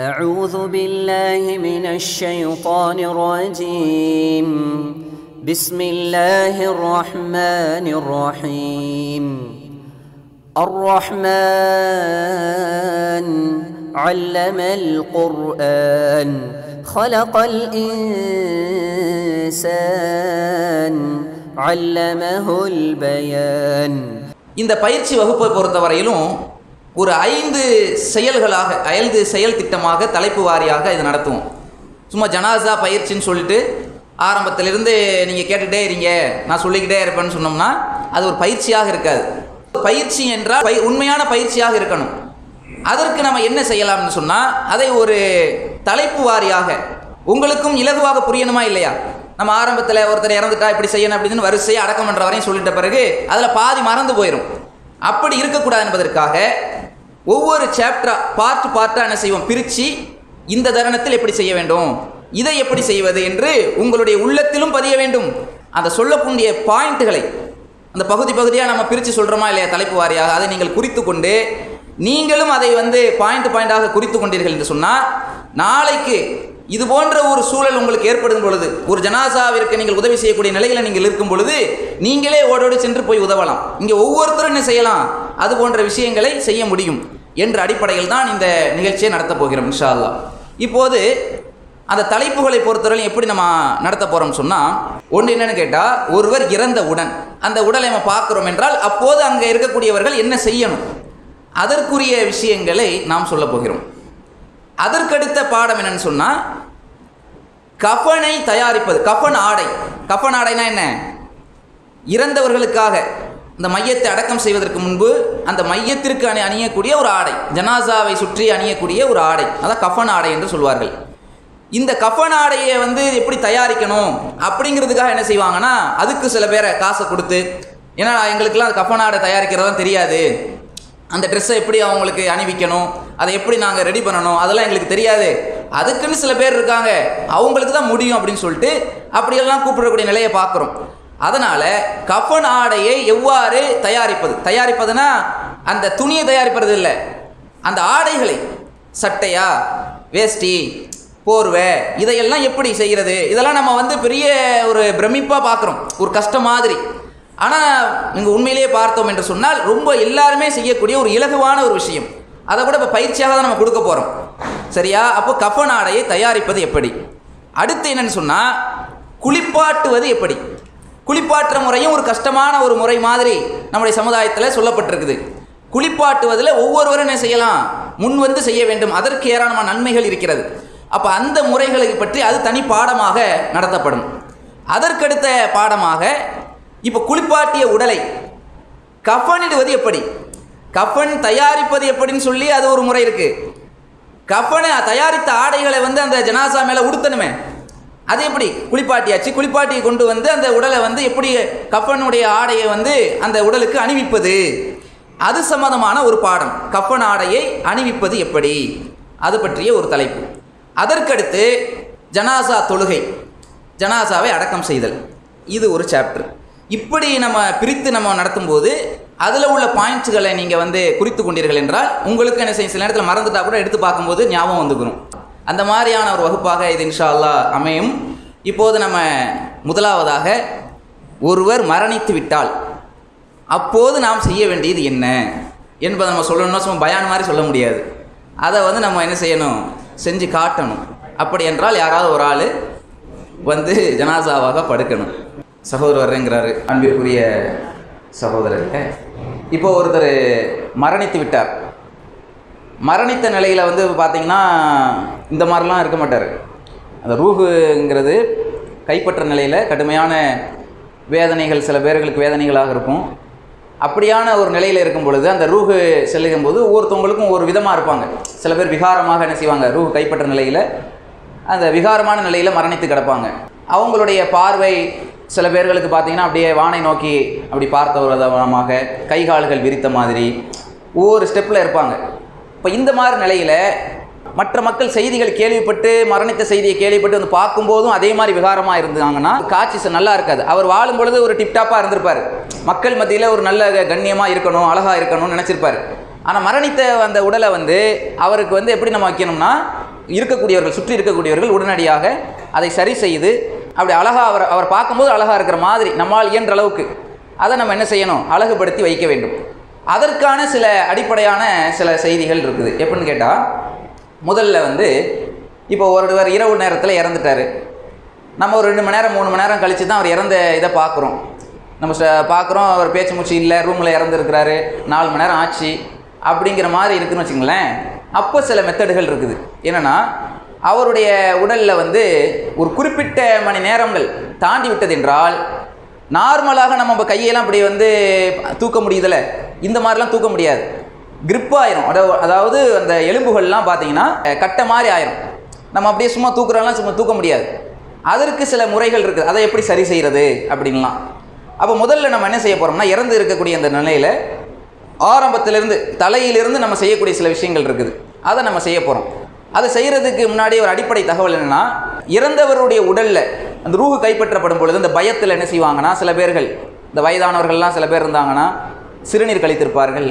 أعوذ بالله من الشيطان الرجيم بسم الله الرحمن الرحيم الرحمن علم القرآن خلق الإنسان علمه البيان இந்த பயிற்சி வகுப்பை பொறுத்தவரையிலும் ஒரு ஐந்து செயல்களாக ஐந்து செயல் திட்டமாக தலைப்பு வாரியாக இது நடத்துவோம் சும்மா ஜனாசா பயிற்சின்னு சொல்லிட்டு ஆரம்பத்திலிருந்து நீங்கள் கேட்டுகிட்டே இருங்க நான் சொல்லிக்கிட்டே இருப்பேன்னு சொன்னோம்னா அது ஒரு பயிற்சியாக இருக்காது பயிற்சி என்றால் பய உண்மையான பயிற்சியாக இருக்கணும் அதற்கு நம்ம என்ன செய்யலாம்னு சொன்னால் அதை ஒரு தலைப்பு வாரியாக உங்களுக்கும் இலகுவாக புரியணுமா இல்லையா நம்ம ஆரம்பத்தில் ஒருத்தர் இறந்துட்டா இப்படி செய்யணும் அப்படின்னு வரிசையை அடக்கம் பண்ணுற வரையும் சொல்லிட்ட பிறகு அதில் பாதி மறந்து போயிடும் அப்படி இருக்கக்கூடாது என்பதற்காக ஒவ்வொரு சாப்டரா பார்ட் பார்ட்டாக என்ன செய்வோம் பிரித்து இந்த தருணத்தில் எப்படி செய்ய வேண்டும் இதை எப்படி செய்வது என்று உங்களுடைய உள்ளத்திலும் பதிய வேண்டும் அந்த சொல்லக்கூடிய பாயிண்ட்டுகளை அந்த பகுதி பகுதியாக நம்ம பிரித்து சொல்கிறோமா இல்லையா தலைப்பு வாரியாக அதை நீங்கள் குறித்து கொண்டு நீங்களும் அதை வந்து பாயிண்ட் பாயிண்டாக குறித்து கொண்டீர்கள் என்று சொன்னால் நாளைக்கு இது போன்ற ஒரு சூழல் உங்களுக்கு ஏற்படும் பொழுது ஒரு ஜனாசாவிற்கு நீங்கள் உதவி செய்யக்கூடிய நிலையில் நீங்கள் இருக்கும் பொழுது நீங்களே ஓடோடி சென்று போய் உதவலாம் இங்கே ஒவ்வொருத்தரும் என்ன செய்யலாம் அது போன்ற விஷயங்களை செய்ய முடியும் என்ற அடிப்படையில் தான் இந்த நிகழ்ச்சியை நடத்தப் போகிறோம் இன்ஷா அல்லாஹ் இப்போது அந்த தலைப்புகளை பொறுத்தவரை எப்படி நம்ம நடத்த போகிறோம் சொன்னால் ஒன்று என்னன்னு கேட்டால் ஒருவர் இறந்த உடன் அந்த உடலை நம்ம பார்க்குறோம் என்றால் அப்போது அங்கே இருக்கக்கூடியவர்கள் என்ன செய்யணும் அதற்குரிய விஷயங்களை நாம் சொல்ல போகிறோம் அதற்கடுத்த பாடம் என்னன்னு சொன்னால் கஃனை தயாரிப்பது கஃன் ஆடை கஃன் ஆடைனா என்ன இறந்தவர்களுக்காக இந்த மையத்தை அடக்கம் செய்வதற்கு முன்பு அந்த மையத்திற்கு அணி அணியக்கூடிய ஒரு ஆடை ஜனாசாவை சுற்றி அணியக்கூடிய ஒரு ஆடை அதான் கஃன் ஆடை என்று சொல்வார்கள் இந்த கஃன் ஆடையை வந்து எப்படி தயாரிக்கணும் அப்படிங்கிறதுக்காக என்ன செய்வாங்கன்னா அதுக்கு சில பேரை காசை கொடுத்து ஏன்னா எங்களுக்கெல்லாம் கஃன் ஆடை தயாரிக்கிறதெல்லாம் தெரியாது அந்த ட்ரெஸ்ஸை எப்படி அவங்களுக்கு அணிவிக்கணும் அதை எப்படி நாங்கள் ரெடி பண்ணணும் அதெல்லாம் எங்களுக்கு தெரியாது அதுக்குன்னு சில பேர் இருக்காங்க அவங்களுக்கு தான் முடியும் அப்படின்னு சொல்லிட்டு அப்படியெல்லாம் கூப்பிடக்கூடிய நிலையை பார்க்குறோம் அதனால் கஃன் ஆடையை எவ்வாறு தயாரிப்பது தயாரிப்பதுனா அந்த துணியை தயாரிப்பது இல்லை அந்த ஆடைகளை சட்டையா வேஷ்டி போர்வை இதையெல்லாம் எப்படி செய்கிறது இதெல்லாம் நம்ம வந்து பெரிய ஒரு பிரமிப்பாக பார்க்குறோம் ஒரு கஷ்டம் மாதிரி ஆனால் நீங்கள் உண்மையிலேயே பார்த்தோம் என்று சொன்னால் ரொம்ப எல்லாருமே செய்யக்கூடிய ஒரு இலகுவான ஒரு விஷயம் அதை கூட இப்போ பயிற்சியாக தான் நம்ம கொடுக்க போகிறோம் சரியா அப்போ கஃன் ஆடையை தயாரிப்பது எப்படி அடுத்து என்னன்னு சொன்னால் குளிப்பாட்டுவது எப்படி குளிப்பாட்டுற முறையும் ஒரு கஷ்டமான ஒரு முறை மாதிரி நம்முடைய சமுதாயத்தில் சொல்லப்பட்டிருக்குது குளிப்பாட்டுவதில் ஒவ்வொருவரும் என்ன செய்யலாம் முன் வந்து செய்ய வேண்டும் அதற்கு ஏராளமான நன்மைகள் இருக்கிறது அப்போ அந்த முறைகளை பற்றி அது தனி பாடமாக நடத்தப்படும் அதற்கடுத்த பாடமாக இப்போ குளிப்பாட்டிய உடலை கஃனிடுவது எப்படி கஃன் தயாரிப்பது எப்படின்னு சொல்லி அது ஒரு முறை இருக்கு கஃனை தயாரித்த ஆடைகளை வந்து அந்த ஜனாசா மேலே உடுத்தணுமே அது எப்படி குளிப்பாட்டியாச்சு குளிப்பாட்டியை கொண்டு வந்து அந்த உடலை வந்து எப்படி கஃனுடைய ஆடையை வந்து அந்த உடலுக்கு அணிவிப்பது அது சம்பந்தமான ஒரு பாடம் கஃன் ஆடையை அணிவிப்பது எப்படி அது பற்றிய ஒரு தலைப்பு அதற்கடுத்து ஜனாசா தொழுகை ஜனாசாவை அடக்கம் செய்தல் இது ஒரு சாப்டர் இப்படி நம்ம பிரித்து நம்ம நடத்தும்போது அதில் உள்ள பாயிண்ட்ஸுகளை நீங்கள் வந்து குறித்து கொண்டீர்கள் என்றால் உங்களுக்கு என்ன செய்யும் சில நேரத்தில் மறந்துட்டா கூட எடுத்து பார்க்கும்போது ஞாபகம் வந்துக்கணும் அந்த மாதிரியான ஒரு வகுப்பாக இது இன்ஷா அல்லா அமையும் இப்போது நம்ம முதலாவதாக ஒருவர் மரணித்து விட்டால் அப்போது நாம் செய்ய வேண்டியது என்ன என்பதை நம்ம சொல்லணும்னா சும்மா பயான் மாதிரி சொல்ல முடியாது அதை வந்து நம்ம என்ன செய்யணும் செஞ்சு காட்டணும் அப்படி என்றால் யாராவது ஒரு ஆள் வந்து ஜனாசாவாக படுக்கணும் சகோதரர் வர்றேங்கிறாரு அன்பிற்குரிய சகோதரர்களே இப்போ ஒருத்தர் மரணித்து விட்டார் மரணித்த நிலையில் வந்து பார்த்தீங்கன்னா இந்த மாதிரிலாம் இருக்க மாட்டார் அந்த ரூஹுங்கிறது கைப்பற்ற நிலையில் கடுமையான வேதனைகள் சில பேர்களுக்கு வேதனைகளாக இருக்கும் அப்படியான ஒரு நிலையில் இருக்கும் பொழுது அந்த ரூஹு செல்லுகும் போது ஒவ்வொருத்தவங்களுக்கும் ஒரு விதமாக இருப்பாங்க சில பேர் விகாரமாக என்ன செய்வாங்க ரூஹு கைப்பற்ற நிலையில் அந்த விகாரமான நிலையில் மரணித்து கிடப்பாங்க அவங்களுடைய பார்வை சில பேர்களுக்கு பார்த்தீங்கன்னா அப்படியே வானை நோக்கி அப்படி பார்த்த ஒரு விதமாக கை கால்கள் விரித்த மாதிரி ஒவ்வொரு ஸ்டெப்பில் இருப்பாங்க இப்போ இந்த மாதிரி நிலையில் மற்ற மக்கள் செய்திகள் கேள்விப்பட்டு மரணித்த செய்தியை கேள்விப்பட்டு வந்து பார்க்கும்போதும் அதே மாதிரி விகாரமாக இருந்தாங்கன்னா காட்சி நல்லா இருக்காது அவர் வாழும் பொழுது ஒரு டிப்டாப்பாக இருந்திருப்பார் மக்கள் மத்தியில் ஒரு நல்ல கண்ணியமாக இருக்கணும் அழகாக இருக்கணும்னு நினச்சிருப்பார் ஆனால் மரணித்த அந்த உடலை வந்து அவருக்கு வந்து எப்படி நம்ம வைக்கணும்னா இருக்கக்கூடியவர்கள் சுற்றி இருக்கக்கூடியவர்கள் உடனடியாக அதை சரி செய்து அப்படி அழகாக அவர் அவர் பார்க்கும்போது அழகாக இருக்கிற மாதிரி நம்மால் இயன்ற அளவுக்கு அதை நம்ம என்ன செய்யணும் அழகுபடுத்தி வைக்க வேண்டும் அதற்கான சில அடிப்படையான சில செய்திகள் இருக்குது எப்படின்னு கேட்டால் முதல்ல வந்து இப்போ ஒருவர் இரவு நேரத்தில் இறந்துட்டார் நம்ம ஒரு ரெண்டு மணி நேரம் மூணு மணி நேரம் கழித்து தான் அவர் இறந்த இதை பார்க்குறோம் நம்ம ச- பார்க்குறோம் அவர் பேச்சு மூச்சு இல்லை ரூமில் இறந்துருக்கிறாரு நாலு மணி நேரம் ஆச்சு அப்படிங்கிற மாதிரி இருக்குன்னு வச்சுங்களேன் அப்போ சில மெத்தடுகள் இருக்குது என்னென்னா அவருடைய உடலில் வந்து ஒரு குறிப்பிட்ட மணி நேரங்கள் தாண்டி விட்டது என்றால் நார்மலாக நம்ம இப்ப கையெல்லாம் இப்படி வந்து தூக்க முடியுதுல இந்த மாதிரிலாம் தூக்க முடியாது grip ஆயிரும் அதாவது அதாவது அந்த எலும்புகள்லாம் பார்த்தீங்கன்னா அஹ், கட்டை மாதிரி ஆயிரும் நம்ம அப்படியே சும்மா தூக்குறோம்லாம் சும்மா தூக்க முடியாது அதற்கு சில முறைகள் இருக்குது அதை எப்படி சரி செய்கிறது அப்படின்லாம் அப்போ முதல்ல நம்ம என்ன செய்ய போகிறோம்னா இறந்து இருக்கக்கூடிய அந்த நிலையில் ஆரம்பத்திலிருந்து தலையிலிருந்து நம்ம செய்யக்கூடிய சில விஷயங்கள் இருக்குது அதை நம்ம செய்ய போகிறோம் அதை செய்கிறதுக்கு முன்னாடி ஒரு அடிப்படை தகவல் என்னென்னா இறந்தவருடைய உடலில் அந்த ரூஹு கைப்பற்றப்படும் பொழுது இந்த பயத்தில் என்ன செய்வாங்கன்னா சில பேர்கள் இந்த வயதானவர்கள்லாம் சில பேர் இருந்தாங்கன்னா சிறுநீர் கழித்திருப்பார்கள்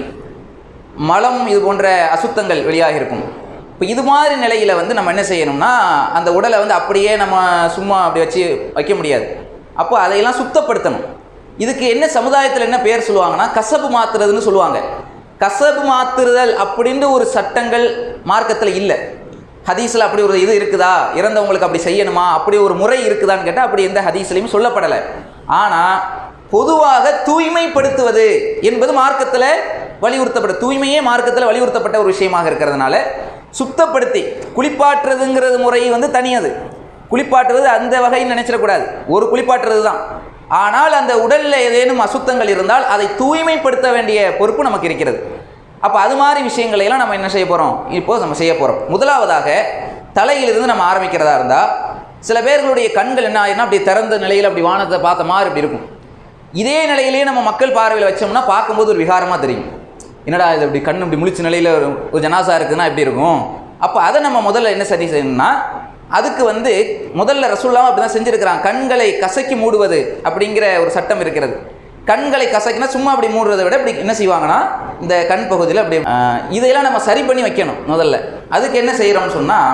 மலம் இது போன்ற அசுத்தங்கள் வெளியாக இருக்கும் இப்போ இது மாதிரி நிலையில் வந்து நம்ம என்ன செய்யணும்னா அந்த உடலை வந்து அப்படியே நம்ம சும்மா அப்படி வச்சு வைக்க முடியாது அப்போ அதையெல்லாம் சுத்தப்படுத்தணும் இதுக்கு என்ன சமுதாயத்தில் என்ன பேர் சொல்லுவாங்கன்னா கசப்பு மாத்துறதுன்னு சொல்லுவாங்க கசப்பு மாத்துறுதல் அப்படின்ற ஒரு சட்டங்கள் மார்க்கத்தில் இல்லை ஹதீஸில் அப்படி ஒரு இது இருக்குதா இறந்தவங்களுக்கு அப்படி செய்யணுமா அப்படி ஒரு முறை இருக்குதான்னு கேட்டால் அப்படி எந்த ஹதீஸ்லையும் சொல்லப்படலை ஆனால் பொதுவாக தூய்மைப்படுத்துவது என்பது மார்க்கத்தில் வலியுறுத்தப்பட்ட தூய்மையே மார்க்கத்தில் வலியுறுத்தப்பட்ட ஒரு விஷயமாக இருக்கிறதுனால சுத்தப்படுத்தி குளிப்பாட்டுறதுங்கிறது முறை வந்து தனியது குளிப்பாட்டுவது அந்த வகையில் நினைச்சிடக்கூடாது ஒரு குளிப்பாட்டுறது தான் ஆனால் அந்த உடலில் ஏதேனும் அசுத்தங்கள் இருந்தால் அதை தூய்மைப்படுத்த வேண்டிய பொறுப்பு நமக்கு இருக்கிறது அப்போ அது மாதிரி விஷயங்களை எல்லாம் நம்ம என்ன செய்ய போகிறோம் இப்போ நம்ம செய்ய போகிறோம் முதலாவதாக தலையிலிருந்து நம்ம ஆரம்பிக்கிறதா இருந்தால் சில பேர்களுடைய கண்கள் என்ன ஆயிரும்னா அப்படி திறந்த நிலையில் அப்படி வானத்தை பார்த்த மாதிரி இப்படி இருக்கும் இதே நிலையிலேயே நம்ம மக்கள் பார்வையில் வச்சோம்னா பார்க்கும்போது ஒரு விகாரமாக தெரியும் என்னடா இது இப்படி கண்ணு இப்படி முழிச்ச நிலையில் ஒரு ஒரு ஜனாசா இருக்குதுன்னா எப்படி இருக்கும் அப்போ அதை நம்ம முதல்ல என்ன சரி செய்யணும்னா அதுக்கு வந்து முதல்ல ரசூல்லாம் அப்படி தான் செஞ்சுருக்கிறாங்க கண்களை கசக்கி மூடுவது அப்படிங்கிற ஒரு சட்டம் இருக்கிறது கண்களை கசக்கினா சும்மா அப்படி மூடுறதை விட இப்படி என்ன செய்வாங்கன்னா இந்த கண் பகுதியில் அப்படி ஆஹ், இதையெல்லாம் நம்ம சரி பண்ணி வைக்கணும் முதல்ல அதுக்கு என்ன செய்கிறோம்னு சொன்னால்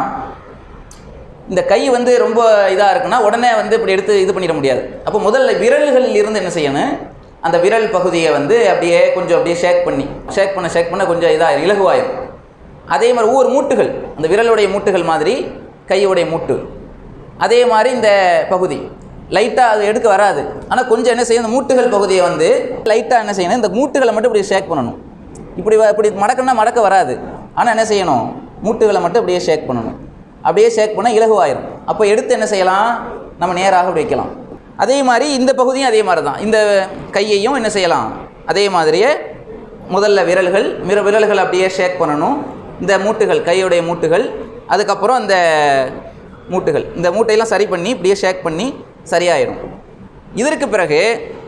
இந்த கை வந்து ரொம்ப இதாக இருக்குன்னா உடனே வந்து இப்படி எடுத்து இது பண்ணிட முடியாது அப்போ முதல்ல விரல்களில் இருந்து என்ன செய்யணும் அந்த விரல் பகுதியை வந்து அப்படியே கொஞ்சம் அப்படியே ஷேக் பண்ணி ஷேக் பண்ண ஷேக் பண்ண கொஞ்சம் இதாக இலகுவாயிரும் அதே மாதிரி ஒவ்வொரு மூட்டுகள் அந்த விரலுடைய மூட்டுகள் மாதிரி கையுடைய மூட்டு அதே மாதிரி இந்த பகுதி லைட்டாக அது எடுக்க வராது ஆனால் கொஞ்சம் என்ன செய்யணும் இந்த மூட்டுகள் பகுதியை வந்து லைட்டாக என்ன செய்யணும் இந்த மூட்டுகளை மட்டும் இப்படி ஷேக் பண்ணணும் இப்படி வ- இப்படி மடக்கணும்னா மடக்க வராது ஆனால் என்ன செய்யணும் மூட்டுகளை மட்டும் அப்படியே ஷேக் பண்ணணும் அப்படியே ஷேக் பண்ணால் இலகுவாயிரும் அப்போ எடுத்து என்ன செய்யலாம் நம்ம நேராக அப்படி வைக்கலாம் அதே மாதிரி இந்த பகுதியும் அதே மாதிரி தான் இந்த கையையும் என்ன செய்யலாம் அதே மாதிரியே முதல்ல விரல்கள் மிர விரல்கள் அப்படியே ஷேக் பண்ணணும் இந்த மூட்டுகள் கையுடைய மூட்டுகள் அதுக்கப்புறம் இந்த மூட்டுகள் இந்த மூட்டையெல்லாம் சரி பண்ணி இப்படியே ஷேக் பண்ணி சரியாயிடும் இதற்கு பிறகு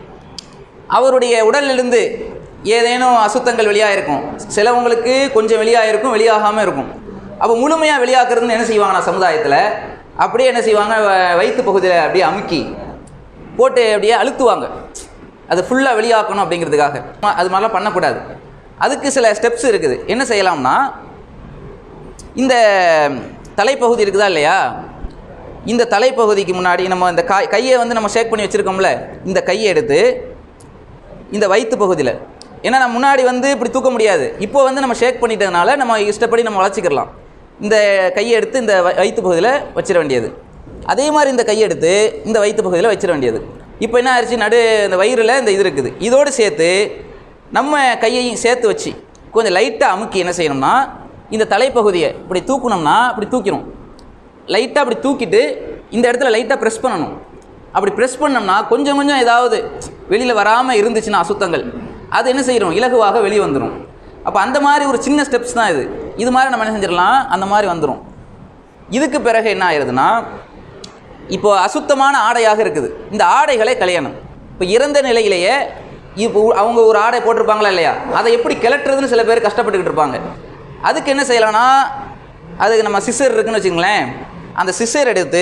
அவருடைய உடலிலிருந்து ஏதேனும் அசுத்தங்கள் வெளியாக இருக்கும் சிலவங்களுக்கு கொஞ்சம் வெளியாக இருக்கும் வெளியாகாமல் இருக்கும் அப்போ முழுமையாக வெளியாக்குறதுன்னு என்ன செய்வாங்கன்னா சமுதாயத்தில் அப்படியே என்ன செய்வாங்க வ- வயிற்று பகுதியில் அப்படியே அமுக்கி போட்டு அப்படியே அழுத்துவாங்க அது ஃபுல்லாக வெளியாக்கணும் அப்படிங்கிறதுக்காக ம- அது மாதிரிலாம் பண்ணக்கூடாது அதுக்கு சில ஸ்டெப்ஸ் இருக்குது என்ன செய்யலாம்னா இந்த தலைப்பகுதி இருக்குதா இல்லையா இந்த தலைப்பகுதிக்கு முன்னாடி நம்ம இந்த கை கையை வந்து நம்ம ஷேக் பண்ணி வச்சுருக்கோம்ல இந்த கையை எடுத்து இந்த வயிற்று பகுதியில் ஏன்னா நம்ம முன்னாடி வந்து இப்படி தூக்க முடியாது இப்போ வந்து நம்ம ஷேக் பண்ணிட்டதுனால நம்ம இஷ்டப்படி நம்ம வளர்ச்சிக்கலாம் இந்த கையை எடுத்து இந்த வ- வயிற்று பகுதியில் வச்சிட வேண்டியது அதே மாதிரி இந்த கையை எடுத்து இந்த வயிற்று பகுதியில் வச்சிட வேண்டியது இப்போ என்ன ஆயிடுச்சு நடு இந்த வயிறில் இந்த இது இருக்குது இதோடு சேர்த்து நம்ம கையையும் சேர்த்து வச்சு கொஞ்சம் லைட்டாக அமுக்கி என்ன செய்யணும்னா இந்த தலைப்பகுதியை இப்படி தூக்கணும்னா இப்படி தூக்கிடும் லைட்டாக அப்படி தூக்கிட்டு இந்த இடத்துல லைட்டாக ப்ரெஸ் பண்ணணும் அப்படி ப்ரெஸ் பண்ணோம்னா கொஞ்சம் கொஞ்சம் ஏதாவது வெளியில் வராமல் இருந்துச்சுன்னா அசுத்தங்கள் அது என்ன செய்யணும் இலகுவாக வெளியே வந்துடும் அப்போ அந்த மாதிரி ஒரு சின்ன ஸ்டெப்ஸ் தான் இது இது மாதிரி நம்ம என்ன செஞ்சிடலாம் அந்த மாதிரி வந்துடும் இதுக்கு பிறகு என்ன ஆயிடுதுன்னா இப்போ அசுத்தமான ஆடையாக இருக்குது இந்த ஆடைகளை களையணும் இப்போ இறந்த நிலையிலேயே இப்போ அவங்க ஒரு ஆடை போட்டிருப்பாங்களா இல்லையா அதை எப்படி கிளட்டுறதுன்னு சில பேர் கஷ்டப்பட்டுக்கிட்டு இருப்பாங்க அதுக்கு என்ன செய்யலாம்னா அதுக்கு நம்ம சிசர் இருக்குன்னு வச்சுங்களேன் அந்த சிசர் எடுத்து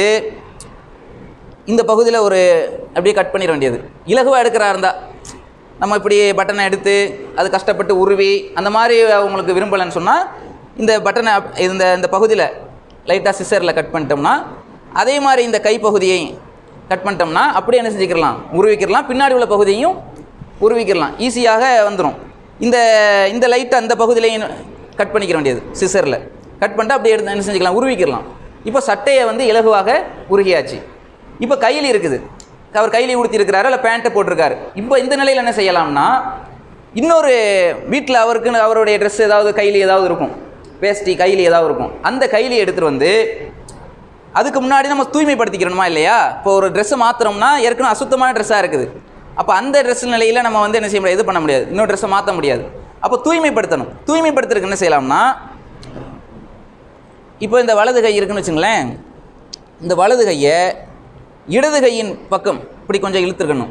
இந்த பகுதியில் ஒரு அப்படியே கட் பண்ணிட வேண்டியது இலகுவாக எடுக்கிறா இருந்தால் நம்ம இப்படி பட்டனை எடுத்து அது கஷ்டப்பட்டு உருவி அந்த மாதிரி அவங்களுக்கு விரும்பலைன்னு சொன்னால் இந்த பட்டனை அப்- இந்த இந்த பகுதியில் லைட்டாக சிசரில் கட் பண்ணிட்டோம்னா அதே மாதிரி இந்த கைப்பகுதியை கட் பண்ணிட்டோம்னா அப்படியே என்ன செஞ்சுக்கலாம் உருவிக்கிடலாம் பின்னாடி உள்ள பகுதியையும் உருவிக்கிடலாம் ஈஸியாக வந்துடும் இந்த இந்த லைட்டை அந்த பகுதியிலையும் கட் பண்ணிக்கிற வேண்டியது சிசரில் கட் பண்ணிட்டு அப்படியே எடுத்து என்ன செஞ்சுக்கலாம் உருவிக்கிடலாம் இப்போ சட்டையை வந்து இலகுவாக உருகியாச்சு இப்போ கையில் இருக்குது அவர் கையில் உடுத்தி இருக்கிறாரு இல்லை பேண்ட்டை போட்டிருக்காரு இப்போ இந்த நிலையில் என்ன செய்யலாம்னா இன்னொரு வீட்டில் அவருக்குன்னு அவருடைய ட்ரெஸ் ஏதாவது கையில் ஏதாவது இருக்கும் வேஷ்டி கையில் ஏதாவது இருக்கும் அந்த கையில எடுத்துகிட்டு வந்து அதுக்கு முன்னாடி நம்ம தூய்மைப்படுத்திக்கிறணுமா இல்லையா இப்போ ஒரு ட்ரெஸ்ஸை மாற்றுறோம்னா ஏற்கனவே அசுத்தமான ட்ரெஸ்ஸாக இருக்குது அப்போ அந்த ட்ரெஸ் நிலையில் நம்ம வந்து என்ன செய்ய முடியாது இது பண்ண முடியாது இன்னொரு ட்ரெஸ்ஸை மாற்ற முடியாது அப்போ தூய்மைப்படுத்தணும் தூய்மைப்படுத்துறதுக்கு என்ன செய்யலாம்னா இப்போ இந்த வலது கை இருக்குன்னு வச்சுங்களேன் இந்த வலது கையை இடது கையின் பக்கம் இப்படி கொஞ்சம் இழுத்துருக்கணும்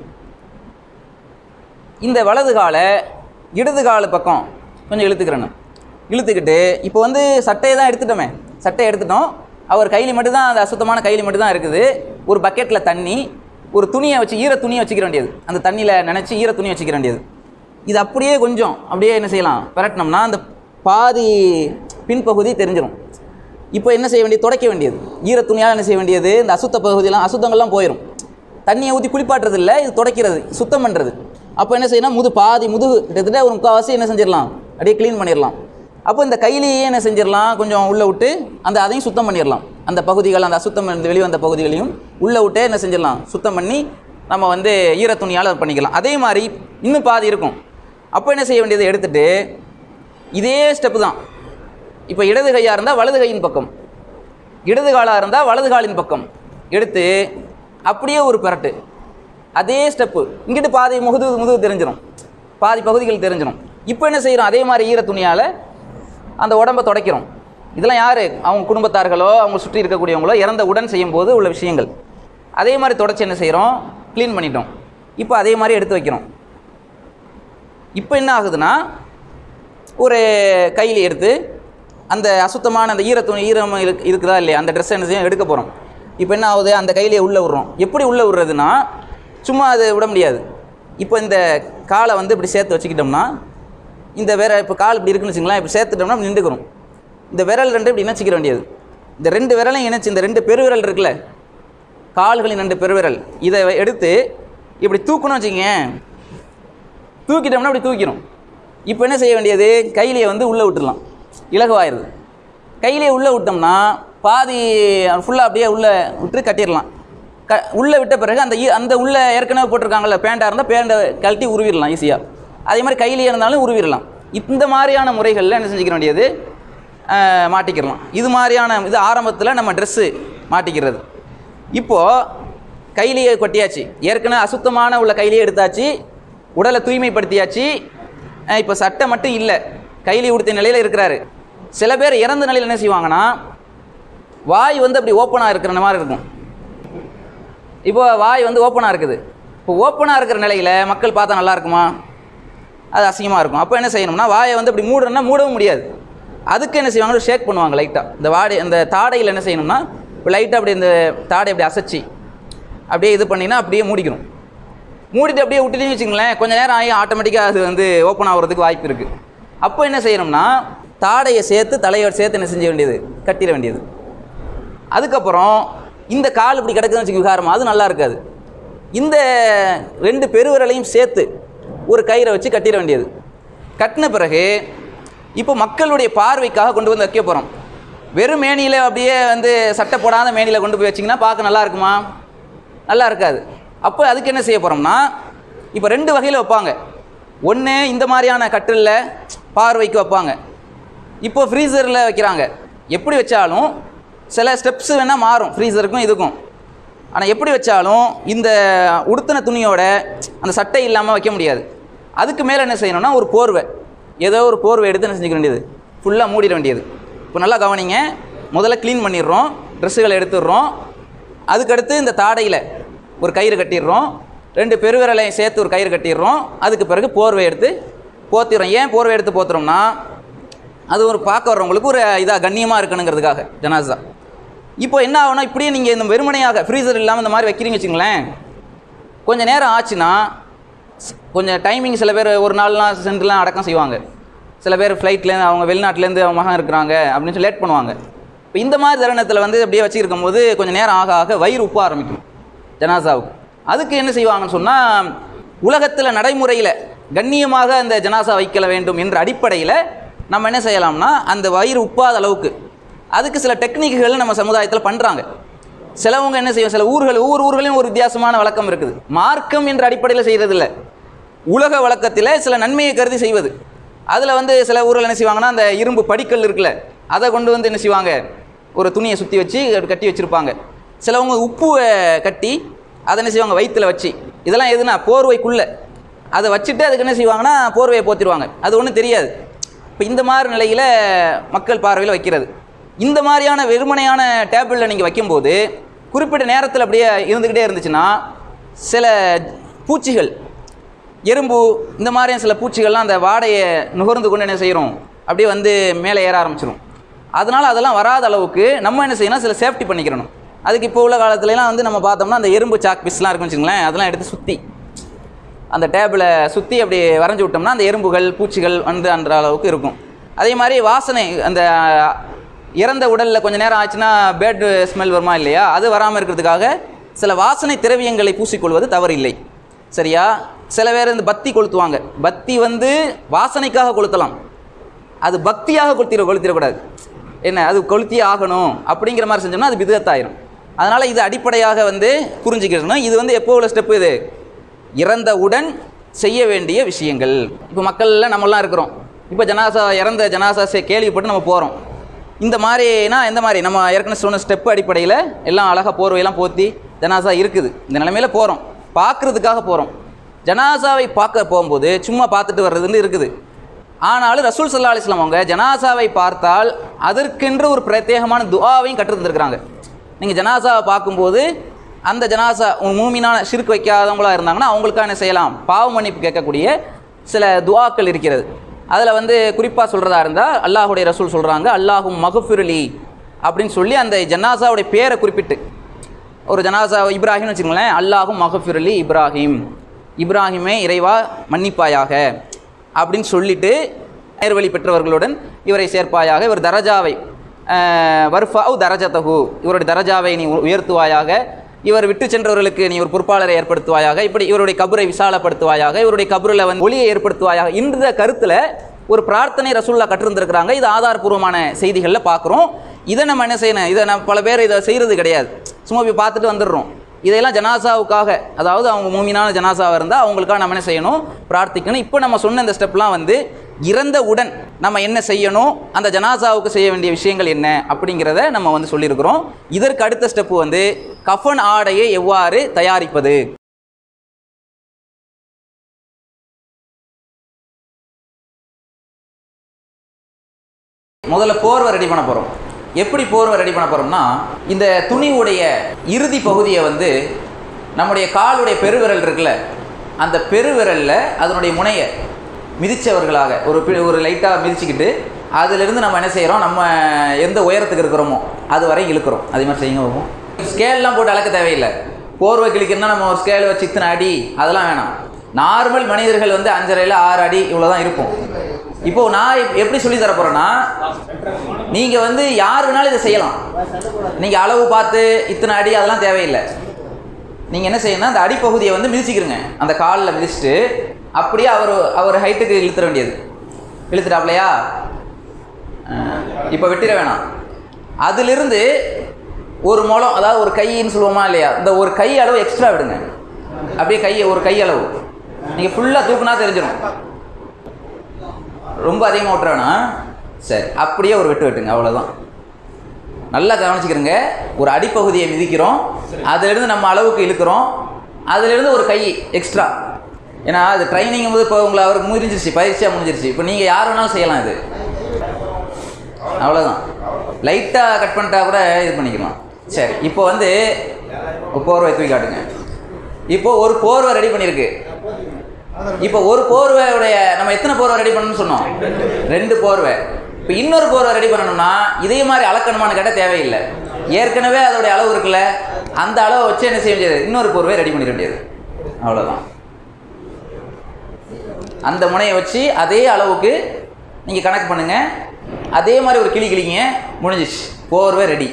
இந்த வலது காலை இடது கால் பக்கம் கொஞ்சம் இழுத்துக்கிறணும் இழுத்துக்கிட்டு இப்போ வந்து சட்டையை தான் எடுத்துட்டோமே சட்டையை எடுத்துட்டோம் அவர் கையில் மட்டும்தான் அந்த அசுத்தமான கையில் மட்டும்தான் இருக்குது ஒரு பக்கெட்டில் தண்ணி ஒரு துணியை வச்சு ஈர துணியை வச்சுக்கிற வேண்டியது அந்த தண்ணியில் நினச்சி ஈர துணியை வச்சுக்கிற வேண்டியது இது அப்படியே கொஞ்சம் அப்படியே என்ன செய்யலாம் பரட்டினோம்னா அந்த பாதி பின்பகுதி தெரிஞ்சிடும் இப்போ என்ன செய்ய வேண்டியது துடைக்க வேண்டியது ஈர துணியால் என்ன செய்ய வேண்டியது இந்த அசுத்த பகுதியெல்லாம் அசுத்தங்கள்லாம் போயிடும் தண்ணியை ஊற்றி குளிப்பாட்டுறது இல்லை இது துடைக்கிறது சுத்தம் பண்ணுறது அப்போ என்ன செய்யணும் முது பாதி முதுகு கிட்டத்தட்ட ஒரு முக்கால்வாசி என்ன செஞ்சிடலாம் அப்படியே க்ளீன் பண்ணிடலாம் அப்போ இந்த கையிலேயே என்ன செஞ்சிடலாம் கொஞ்சம் உள்ளே விட்டு அந்த அதையும் சுத்தம் பண்ணிடலாம் அந்த பகுதிகள் அந்த அசுத்தம் இருந்து வெளிவந்த பகுதிகளையும் உள்ளே விட்டே என்ன செஞ்சிடலாம் சுத்தம் பண்ணி நம்ம வந்து ஈர துணியால் அதை பண்ணிக்கலாம் அதே மாதிரி இன்னும் பாதி இருக்கும் அப்போ என்ன செய்ய வேண்டியதை எடுத்துட்டு இதே ஸ்டெப்பு தான் இப்போ இடது கையாக இருந்தால் வலது கையின் பக்கம் இடது காலாக இருந்தால் வலது காலின் பக்கம் எடுத்து அப்படியே ஒரு பெரட்டு அதே ஸ்டெப்பு இங்கிட்டு பாதி முதுகு முதுகு தெரிஞ்சிடும் பாதி பகுதிகள் தெரிஞ்சிடும் இப்போ என்ன செய்கிறோம் அதே மாதிரி ஈர துணியால் அந்த உடம்பை துடைக்கிறோம் இதெல்லாம் யார் அவங்க குடும்பத்தார்களோ அவங்க சுற்றி இருக்கக்கூடியவங்களோ இறந்த உடன் செய்யும்போது உள்ள விஷயங்கள் அதே மாதிரி தொடச்சி என்ன செய்கிறோம் க்ளீன் பண்ணிட்டோம் இப்போ அதே மாதிரி எடுத்து வைக்கிறோம் இப்போ என்ன ஆகுதுன்னா ஒரு கையில் எடுத்து அந்த அசுத்தமான அந்த ஈர துணி ஈரம் இருக்கு இருக்குதா இல்லையா அந்த ட்ரெஸ் என்ன செய்யும் எடுக்க போகிறோம் இப்போ என்ன ஆகுது அந்த கையிலே உள்ளே விட்றோம் எப்படி உள்ளே விடுறதுன்னா சும்மா அது விட முடியாது இப்போ இந்த காலை வந்து இப்படி சேர்த்து வச்சுக்கிட்டோம்னா இந்த வேற இப்போ கால் இப்படி இருக்குன்னு வச்சுங்களேன் இப்படி சேர்த்துட்டோம்னா இப்படி நின்றுக்கிறோம் இந்த விரல் ரெண்டு இப்படி இணைச்சிக்கிற வேண்டியது இந்த ரெண்டு விரலையும் இணைச்சி இந்த ரெண்டு பெருவிரல் இருக்குல்ல கால்களின் ரெண்டு பெருவிரல் இதை எடுத்து இப்படி தூக்கணும் வச்சுக்கங்க தூக்கிட்டோம்னா அப்படி தூக்கிடும் இப்போ என்ன செய்ய வேண்டியது கையிலேயே வந்து உள்ளே விட்டுடலாம் இலகுவாயிருது கையிலேயே உள்ளே விட்டோம்னா பாதி ஃபுல்லாக அப்படியே உள்ளே விட்டு கட்டிடலாம் க உள்ளே விட்ட பிறகு அந்த ஈ- அந்த உள்ளே ஏற்கனவே போட்டிருக்காங்கல்ல பேண்ட்டாக இருந்தால் பேண்டை கழட்டி உருவிடலாம் ஈஸியாக அதே மாதிரி கையிலேயே இருந்தாலும் உருவிடலாம் இந்த மாதிரியான முறைகளில் என்ன செஞ்சுக்க வேண்டியது அஹ், மாட்டிக்கிறலாம் இது மாதிரியான இது ஆரம்பத்தில் நம்ம ட்ரெஸ்ஸு மாட்டிக்கிறது இப்போது கையிலேயே கொட்டியாச்சு ஏற்கனவே அசுத்தமான உள்ள கையிலேயே எடுத்தாச்சு உடலை தூய்மைப்படுத்தியாச்சு அஹ் இப்போ சட்டை மட்டும் இல்லை கையிலே உடுத்திய நிலையில் இருக்கிறாரு சில பேர் இறந்த நிலையில் என்ன செய்வாங்கன்னா வாய் வந்து அப்படி ஓப்பனாக இருக்கிற மாதிரி இருக்கும் இப்போ வாய் வந்து ஓப்பனாக இருக்குது இப்போ ஓப்பனாக இருக்கிற நிலையில் மக்கள் பார்த்தா நல்லா இருக்குமா அது அசிங்கமாக இருக்கும் அப்போ என்ன செய்யணும்னா வாயை வந்து அப்படி மூடணும்னா மூடவும் முடியாது அதுக்கு என்ன செய்வாங்க ஷேக் பண்ணுவாங்க லைட்டாக இந்த வாடை இந்த தாடையில் என்ன செய்யணும்னா இப்போ லைட்டாக அப்படி இந்த தாடை அப்படி அசைச்சி அப்படியே இது பண்ணினா அப்படியே மூடிக்கணும் மூடிட்டு அப்படியே விட்டுட்டீங்கன்னு வச்சுங்களேன் கொஞ்ச நேரம் ஆகி ஆட்டோமேட்டிக்காக அது வந்து ஓப்பன் ஆகிறதுக்கு வாய்ப்பு இருக்குது அப்போ என்ன செய்யணும்னா தாடையை சேர்த்து தலையோட சேர்த்து என்ன செஞ்ச வேண்டியது கட்டிட வேண்டியது அதுக்கப்புறம் இந்த கால் இப்படி கிடக்குதுன்னு வச்சுக்க விகாரமா அது நல்லா இருக்காது இந்த ரெண்டு பெருவிரலையும் சேர்த்து ஒரு கயிறை வச்சு கட்டிட வேண்டியது கட்டின பிறகு இப்போ மக்களுடைய பார்வைக்காக கொண்டு வந்து வைக்க போகிறோம் வெறும் மேனியில் அப்படியே வந்து சட்டை போடாத மேனியில் கொண்டு போய் வச்சிங்கன்னா பார்க்க நல்லா இருக்குமா நல்லா இருக்காது அப்போ அதுக்கு என்ன செய்ய போகிறோம்னா இப்போ ரெண்டு வகையில் வைப்பாங்க ஒன்று இந்த மாதிரியான கட்டிலில் பார்வைக்கு வைப்பாங்க இப்போ ஃப்ரீசரில் வைக்கிறாங்க எப்படி வச்சாலும் சில ஸ்டெப்ஸ் வேணால் மாறும் ஃப்ரீசருக்கும் இதுக்கும் ஆனால் எப்படி வச்சாலும் இந்த உடுத்தின துணியோட அந்த சட்டை இல்லாமல் வைக்க முடியாது அதுக்கு மேலே என்ன செய்யணும்னா ஒரு போர்வை ஏதோ ஒரு போர்வை எடுத்து என்ன செஞ்சுக்க வேண்டியது ஃபுல்லாக மூடிட வேண்டியது இப்போ நல்லா கவனிங்க முதல்ல க்ளீன் பண்ணிடுறோம் ட்ரெஸ்ஸுகளை எடுத்துடுறோம் அதுக்கடுத்து இந்த தாடையில் ஒரு கயிறு கட்டிடுறோம் ரெண்டு பெருவிரலையும் சேர்த்து ஒரு கயிறு கட்டிடுறோம் அதுக்கு பிறகு போர்வை எடுத்து போத்திடுறோம் ஏன் போர்வை எடுத்து போத்துறோம்னா அது ஒரு பார்க்க வர்றவங்களுக்கு ஒரு இதாக கண்ணியமாக இருக்கணுங்கிறதுக்காக ஜனாசா இப்போ என்ன ஆகும்னா இப்படியே நீங்கள் இந்த வெறுமனையாக ஃப்ரீசர் இல்லாமல் இந்த மாதிரி வைக்கிறீங்க வச்சுங்களேன் கொஞ்சம் நேரம் ஆச்சுன்னா ஸ்- கொஞ்சம் டைமிங் சில பேர் ஒரு நாள்லாம் சென்றுலாம் அடக்கம் செய்வாங்க சில பேர் ஃப்ளைட்லேருந்து அவங்க வெளிநாட்டிலேருந்து அவங்க மகன் இருக்கிறாங்க அப்படின்னு சொல்லி லேட் பண்ணுவாங்க இப்போ இந்த மாதிரி தருணத்தில் வந்து அப்படியே வச்சுருக்கும் போது கொஞ்சம் நேரம் ஆக ஆக வயிறு உப்ப ஆரம்பிக்கும் ஜனாசாவுக்கு அதுக்கு என்ன செய்வாங்கன்னு சொன்னால் உலகத்தில் நடைமுறையில் கண்ணியமாக அந்த ஜனாசா வைக்கல வேண்டும் என்ற அடிப்படையில் நம்ம என்ன செய்யலாம்னா அந்த வயிறு உப்பாத அளவுக்கு அதுக்கு சில டெக்னிக்குகள் நம்ம சமுதாயத்தில் பண்ணுறாங்க சிலவங்க என்ன செய்யும் சில ஊர்கள் ஊர் ஊர்களையும் ஒரு வித்தியாசமான வழக்கம் இருக்குது மார்க்கம் என்ற அடிப்படையில் செய்கிறதில்ல உலக வழக்கத்தில் சில நன்மையை கருதி செய்வது அதில் வந்து சில ஊரில் என்ன செய்வாங்கன்னா அந்த இரும்பு படிக்கல் இருக்குல்ல அதை கொண்டு வந்து என்ன செய்வாங்க ஒரு துணியை சுற்றி வச்சு கட்டி வச்சுருப்பாங்க சிலவங்க உப்புவை கட்டி அதை என்ன செய்வாங்க வயிற்றில் வச்சு இதெல்லாம் எதுனா போர்வைக்குள்ளே அதை வச்சுட்டு அதுக்கு என்ன செய்வாங்கன்னா போர்வையை போத்திடுவாங்க அது ஒன்றும் தெரியாது இப்போ இந்த மாதிரி நிலையில் மக்கள் பார்வையில் வைக்கிறது இந்த மாதிரியான வெறுமனையான டேபிளில் நீங்கள் வைக்கும்போது குறிப்பிட்ட நேரத்தில் அப்படியே இருந்துக்கிட்டே இருந்துச்சுன்னா சில பூச்சிகள் எறும்பு இந்த மாதிரியான சில பூச்சிகள்லாம் அந்த வாடையை நுகர்ந்து கொண்டு என்ன செய்கிறோம் அப்படியே வந்து மேலே ஏற ஆரம்பிச்சிடும் அதனால் அதெல்லாம் வராத அளவுக்கு நம்ம என்ன செய்யணும் சில சேஃப்டி பண்ணிக்கிறணும் அதுக்கு இப்போ உள்ள காலத்துலலாம் வந்து நம்ம பார்த்தோம்னா அந்த எறும்பு சாக் பீஸ்லாம் இருக்குன்னு வச்சுங்களேன் அதெல்லாம் எடுத்து சுற்றி அந்த டேபிளை சுற்றி அப்படி வரைஞ்சி விட்டோம்னா அந்த எறும்புகள் பூச்சிகள் வந்து அந்த அளவுக்கு இருக்கும் அதே மாதிரி வாசனை அந்த இறந்த உடலில் கொஞ்சம் நேரம் ஆச்சுன்னா பேட் ஸ்மெல் வருமா இல்லையா அது வராமல் இருக்கிறதுக்காக சில வாசனை திரவியங்களை பூசிக்கொள்வது தவறில்லை சரியா சில பேர் இந்த பத்தி கொளுத்துவாங்க பத்தி வந்து வாசனைக்காக கொளுத்தலாம் அது பக்தியாக கொளுத்திட கொளுத்திடக்கூடாது என்ன அது கொளுத்தியே ஆகணும் அப்படிங்கிற மாதிரி செஞ்சோம்னா அது விதத்தாயிரும் அதனால் இது அடிப்படையாக வந்து புரிஞ்சுக்கணும் இது வந்து எப்போ உள்ள ஸ்டெப்பு இது இறந்தவுடன் செய்ய வேண்டிய விஷயங்கள் இப்போ மக்கள்ல நம்மலாம் இருக்கிறோம் இப்போ ஜனாசா இறந்த ஜனாசா செ- கேள்விப்பட்டு நம்ம போகிறோம் இந்த மாதிரினா எந்த மாதிரி நம்ம ஏற்கனவே சொன்ன ஸ்டெப் அடிப்படையில் எல்லாம் அழகாக போர்வையெல்லாம் போத்தி ஜனாசா இருக்குது இந்த நிலைமையில போகிறோம் பார்க்குறதுக்காக போகிறோம் ஜனாசாவை பார்க்க போகும்போது சும்மா பார்த்துட்டு வர்றதுன்னு இருக்குது ஆனாலும் ரசூல் சல்லா அலிஸ்லாம் அவங்க ஜனாசாவை பார்த்தால் அதற்கென்று ஒரு பிரத்யேகமான துஆவையும் கற்று தந்திருக்கிறாங்க நீங்கள் ஜனாசாவை பார்க்கும்போது அந்த ஜனாசா ஒரு மூமினான ஷிர்க் வைக்காதவங்களா இருந்தாங்கன்னா அவங்களுக்காக என்ன செய்யலாம் பாவ மன்னிப்பு கேட்கக்கூடிய சில துஆக்கள் இருக்கிறது அதில் வந்து குறிப்பாக சொல்கிறதா இருந்தால் அல்லாஹுடைய ரசூல் சொல்கிறாங்க அல்லாஹும் மகஃபிருலி அப்படின்னு சொல்லி அந்த ஜனாசாவுடைய பேரை குறிப்பிட்டு ஒரு ஜனாசா இப்ராஹிம்னு வச்சுக்கோங்களேன் அல்லாஹும் மகஃபிருலி இப்ராஹிம் இப்ராஹிமே இறைவா மன்னிப்பாயாக அப்படின்னு சொல்லிட்டு நேர்வழி பெற்றவர்களுடன் இவரை சேர்ப்பாயாக இவர் தரஜாவை வர்ஃபாவ் தரஜதஹு இவருடைய தரஜாவை நீ உயர்த்துவாயாக இவர் விட்டு சென்றவர்களுக்கு நீ ஒரு பொறுப்பாளரை ஏற்படுத்துவாயாக இப்படி இவருடைய கபரை விசாலப்படுத்துவாயாக இவருடைய கபரில் வந்து ஒளியை ஏற்படுத்துவாயாக இந்த கருத்தில் ஒரு பிரார்த்தனை ரசூல்லா கற்றிருந்திருக்கிறாங்க இது ஆதாரபூர்வமான செய்திகளில் பார்க்குறோம் இதை நம்ம என்ன செய்யணும் இதை நம்ம பல பேர் இதை செய்கிறது கிடையாது சும்மா போய் பார்த்துட்டு வந்துடுறோம் இதையெல்லாம் ஜனாசாவுக்காக அதாவது அவங்க மூமினான ஜனாசாவாக இருந்தால் அவங்களுக்காக நம்ம என்ன செய்யணும் பிரார்த்திக்கணும் இப்போ நம்ம சொன்ன இந்த ஸ்டெப்லாம் வந்து இறந்தவுடன் நம்ம என்ன செய்யணும் அந்த ஜனாசாவுக்கு செய்ய வேண்டிய விஷயங்கள் என்ன அப்படிங்கிறத நம்ம வந்து சொல்லியிருக்கிறோம் இதற்கு அடுத்த ஸ்டெப்பு வந்து கஃன் ஆடையை எவ்வாறு தயாரிப்பது முதல்ல போர்வை ரெடி பண்ண போகிறோம் எப்படி போர்வை ரெடி பண்ண போகிறோம்னா இந்த துணிவுடைய இறுதி பகுதியை வந்து நம்முடைய காலுடைய பெருவிரல் இருக்குல்ல அந்த பெருவிரலில் அதனுடைய முனையை மிதிச்சவர்களாக ஒரு பி- ஒரு லைட்டாக மிதிச்சுக்கிட்டு அதிலிருந்து நம்ம என்ன செய்கிறோம் நம்ம எந்த உயரத்துக்கு இருக்கிறோமோ அது வரை இழுக்கிறோம் அதே மாதிரி செய்யுங்க பார்ப்போம் ஸ்கேல்லாம் போட்டு அளக்க தேவையில்லை போர்வை கிழிக்கணும்னா நம்ம ஒரு ஸ்கேல் வச்சு இத்தனை அடி அதெல்லாம் வேணாம் நார்மல் மனிதர்கள் வந்து அஞ்சரையில் ஆறு அடி இவ்வளோ தான் இருக்கும் இப்போ நான் எப்- எப்படி சொல்லி தர போறேன்னா நீங்க வந்து யார் வேணாலும் இதை செய்யலாம் நீங்க அளவு பார்த்து இத்தனை அடி அதெல்லாம் தேவையில்லை நீங்க என்ன செய்யணும்னா அந்த அடிப்பகுதியை வந்து மிதிச்சுக்கிறங்க அந்த காலில் மிதிச்சுட்டு அப்படியே அவர் அவர் ஹைட்டுக்கு இழுத்துற வேண்டியது இழுத்துட்டாப்லையா இப்போ வெட்டிட வேணாம் அதிலிருந்து ஒரு முழம் அதாவது ஒரு கைன்னு சொல்லுவோமா இல்லையா இந்த ஒரு கை அளவு எக்ஸ்ட்ரா விடுங்க அப்படியே கையை ஒரு கை அளவு நீங்கள் ஃபுல்லாக தூக்குனா தெரிஞ்சிடும் ரொம்ப அதிகமாக விட்டுற வேணாம் சரி அப்படியே ஒரு வெட்டு வெட்டுங்க அவ்வளோதான் நல்லா கவனிச்சுக்கிறங்க ஒரு அடிப்பகுதியை மிதிக்கிறோம் அதிலிருந்து நம்ம அளவுக்கு இழுக்கிறோம் அதிலிருந்து ஒரு கை எக்ஸ்ட்ரா ஏன்னா அது ட்ரைனிங் போது இப்போ உங்களை அவருக்கு முடிஞ்சிருச்சு பயிற்சியாக முடிஞ்சிருச்சு இப்போ நீங்கள் யார் வேணாலும் செய்யலாம் இது அவ்வளோதான் லைட்டாக கட் பண்ணிட்டா கூட இது பண்ணிக்கலாம் சரி இப்போ வந்து ஒரு போர்வை தூக்கி காட்டுங்க இப்போ ஒரு போர்வை ரெடி பண்ணியிருக்கு இப்போ ஒரு போர்வையுடைய நம்ம எத்தனை போர்வை ரெடி பண்ணணும்னு சொன்னோம் ரெண்டு போர்வை இப்போ இன்னொரு போர்வை ரெடி பண்ணணும்னா இதே மாதிரி அளக்கணுமான்னு கேட்டால் தேவையில்லை ஏற்கனவே அதோடைய அளவு இருக்குல்ல அந்த அளவை வச்சு என்ன செய்ய வேண்டியது இன்னொரு போர்வை ரெடி பண்ணிட வேண்டியது அவ்வளோதான் அந்த முனையை வச்சு அதே அளவுக்கு நீங்கள் கணக்கு பண்ணுங்கள் அதே மாதிரி ஒரு கிளி கிளிங்க முடிஞ்சிச்சு போர்வை ரெடி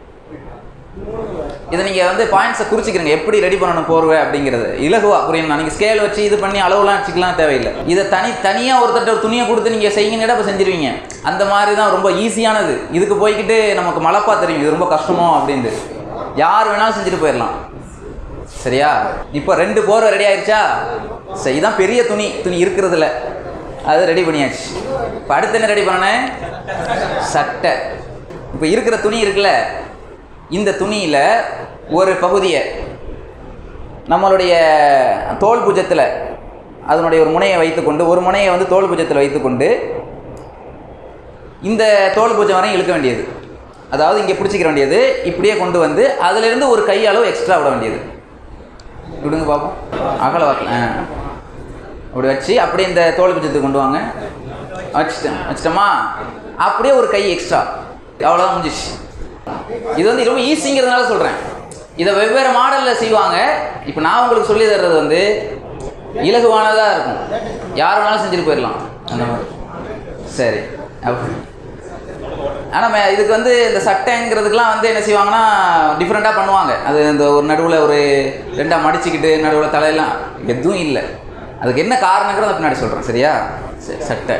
இதை நீங்கள் வந்து பாயிண்ட்ஸை குறிச்சிக்கிறீங்க எப்படி ரெடி பண்ணணும் போர்வை அப்படிங்கிறது இலகுவா புரியணும் நீங்கள் ஸ்கேல் வச்சு இது பண்ணி அளவுலாம் வச்சுக்கலாம் தேவையில்லை இதை தனி தனியாக ஒருத்தட்ட ஒரு துணியை கொடுத்து நீங்கள் செய்யுங்கன்னு இப்போ செஞ்சிருவீங்க அந்த மாதிரி தான் ரொம்ப ஈஸியானது இதுக்கு போய்க்கிட்டு நமக்கு மலப்பா தெரியும் இது ரொம்ப கஷ்டமோ அப்படின்ட்டு யார் வேணாலும் செஞ்சுட்டு போயிடலாம் சரியா இப்போ ரெண்டு போர்வை ரெடி ஆயிடுச்சா சரி இதான் பெரிய துணி துணி இருக்கிறதுல அது ரெடி பண்ணியாச்சு இப்போ அடுத்து என்ன ரெடி பண்ணனேன் சட்டை இப்போ இருக்கிற துணி இருக்குல்ல இந்த துணியில் ஒரு பகுதியை நம்மளுடைய தோல் புஜத்தில் அதனுடைய ஒரு முனையை வைத்துக்கொண்டு ஒரு முனையை வந்து தோல் புஜத்தில் வைத்துக்கொண்டு இந்த தோல் பூஜை வரையும் இழுக்க வேண்டியது அதாவது இங்கே பிடிச்சிக்கிற வேண்டியது இப்படியே கொண்டு வந்து அதிலிருந்து ஒரு கை அளவு எக்ஸ்ட்ரா விட வேண்டியது விடுங்க பார்ப்போம் அகல வாக்கில் ஆ அப்படி வச்சு அப்படியே இந்த தோல் பூஜத்துக்கு கொண்டு வாங்க வச்சுட்டேன் வச்சிட்டோமா அப்படியே ஒரு கை எக்ஸ்ட்ரா அவ்வளோதான் முடிஞ்சிச்சு இது வந்து ரொம்ப ஈஸிங்கிறதுனால சொல்கிறேன் இதை வெவ்வேறு மாடலில் செய்வாங்க இப்போ நான் உங்களுக்கு சொல்லி தர்றது வந்து இலகுவானதாக இருக்கும் யார் வேணாலும் செஞ்சுட்டு போயிடலாம் அந்த மாதிரி சரி அப்படி ஆனால் இதுக்கு வந்து இந்த சட்டைங்கிறதுக்கெலாம் வந்து என்ன செய்வாங்கன்னா டிஃப்ரெண்ட்டாக பண்ணுவாங்க அது இந்த ஒரு நடுவில் ஒரு ரெண்டாக மடிச்சுக்கிட்டு நடுவில் தலையெல்லாம் எதுவும் இல்லை அதுக்கு என்ன காரணங்கிறத பின்னாடி சொல்கிறேன் சரியா சரி சட்டை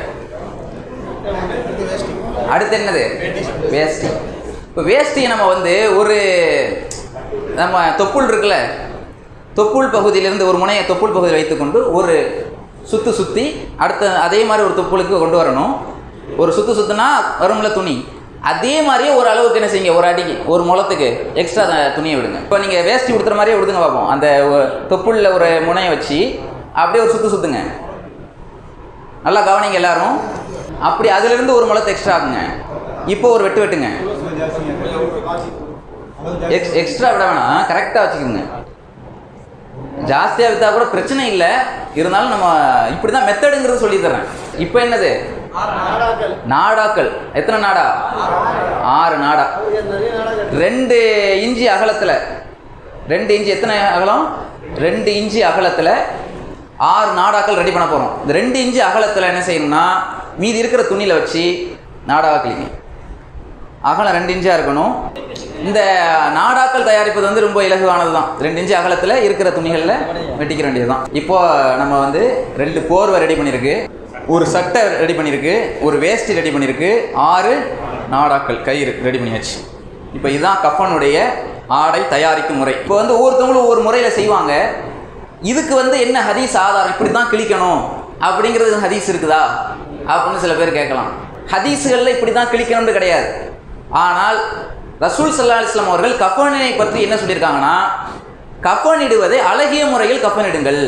அடுத்து என்னது வேஷ்டி இப்போ வேஷ்டியை நம்ம வந்து ஒரு நம்ம தொப்புள் இருக்குல்ல தொப்புள் பகுதியிலிருந்து ஒரு முனையை தொப்புள் பகுதியில் வைத்துக்கொண்டு ஒரு சுத்து சுற்றி அடுத்த அதே மாதிரி ஒரு தொப்புளுக்கு கொண்டு வரணும் ஒரு சுத்து சுத்துனா வரும்ல துணி அதே மாதிரியே ஒரு அளவுக்கு என்ன செய்யுங்க ஒரு அடிக்கு ஒரு முளத்துக்கு எக்ஸ்ட்ரா துணியை விடுங்க இப்போ நீங்கள் வேஷ்டி கொடுத்துற மாதிரியே விடுங்க பார்ப்போம் அந்த ஒ- தொப்புளில் ஒரு முனையை வச்சு அப்படியே ஒரு சுத்து சுத்துங்க நல்லா கவனிங்க எல்லாரும் அப்படி அதிலிருந்து ஒரு முளத்தை எக்ஸ்ட்ரா ஆகுங்க இப்போ ஒரு வெட்டு வெட்டுங்க எக்ஸ் எக்ஸ்ட்ரா விட வேணாம் கரெக்டாக வச்சுக்கோங்க ஜாஸ்தியாக விற்றா கூட பிரச்சனை இல்லை இருந்தாலும் நம்ம இப்படி தான் மெத்தடுங்கிறது சொல்லி தர்றேன் இப்போ என்னது நாடாக்கள் எத்தனை நாடா ஆறு நாடா ரெண்டு இன்ச்சி அகலத்தில் ரெண்டு இன்ச்சு எத்தனை அகலம் ரெண்டு இன்ச்சு அகலத்தில் ஆறு நாடாக்கள் ரெடி பண்ண போகிறோம் இந்த ரெண்டு இன்ச்சு அகலத்தில் என்ன செய்யணும்னா மீதி இருக்கிற துணியில் வச்சு நாடா கிளிங்க அகலம் ரெண்டு இன்ச்சாக இருக்கணும் இந்த நாடாக்கள் தயாரிப்பது வந்து ரொம்ப இலகுவானது தான் ரெண்டு இன்ச்சு அகலத்தில் இருக்கிற துணிகளில் வெட்டிக்கிற வேண்டியது தான் இப்போ நம்ம வந்து ரெண்டு போர்வை ரெடி பண்ணியிருக்கு ஒரு சட்டை ரெடி பண்ணியிருக்கு ஒரு வேஷ்டி ரெடி பண்ணியிருக்கு ஆறு நாடாக்கள் கயிறு ரெடி பண்ணியாச்சு இப்போ இதுதான் கஃபனுடைய ஆடை தயாரிக்கும் முறை இப்போ வந்து ஒவ்வொருத்தவங்களும் ஒவ்வொரு முறையில் செய்வாங்க இதுக்கு வந்து என்ன ஹதீஸ் ஆதாரம் இப்படி தான் கிழிக்கணும் அப்படிங்கிறது ஹதீஸ் இருக்குதா அப்படின்னு சில பேர் கேட்கலாம் ஹதீஸுகளில் இப்படி தான் கிழிக்கணும்னு கிடையாது ஆனால் ரசூல் சல்லா அலிஸ்லாம் அவர்கள் கஃபனை பற்றி என்ன சொல்லியிருக்காங்கன்னா கஃபன் இடுவதை அழகிய முறையில் கஃபன் இடுங்கள்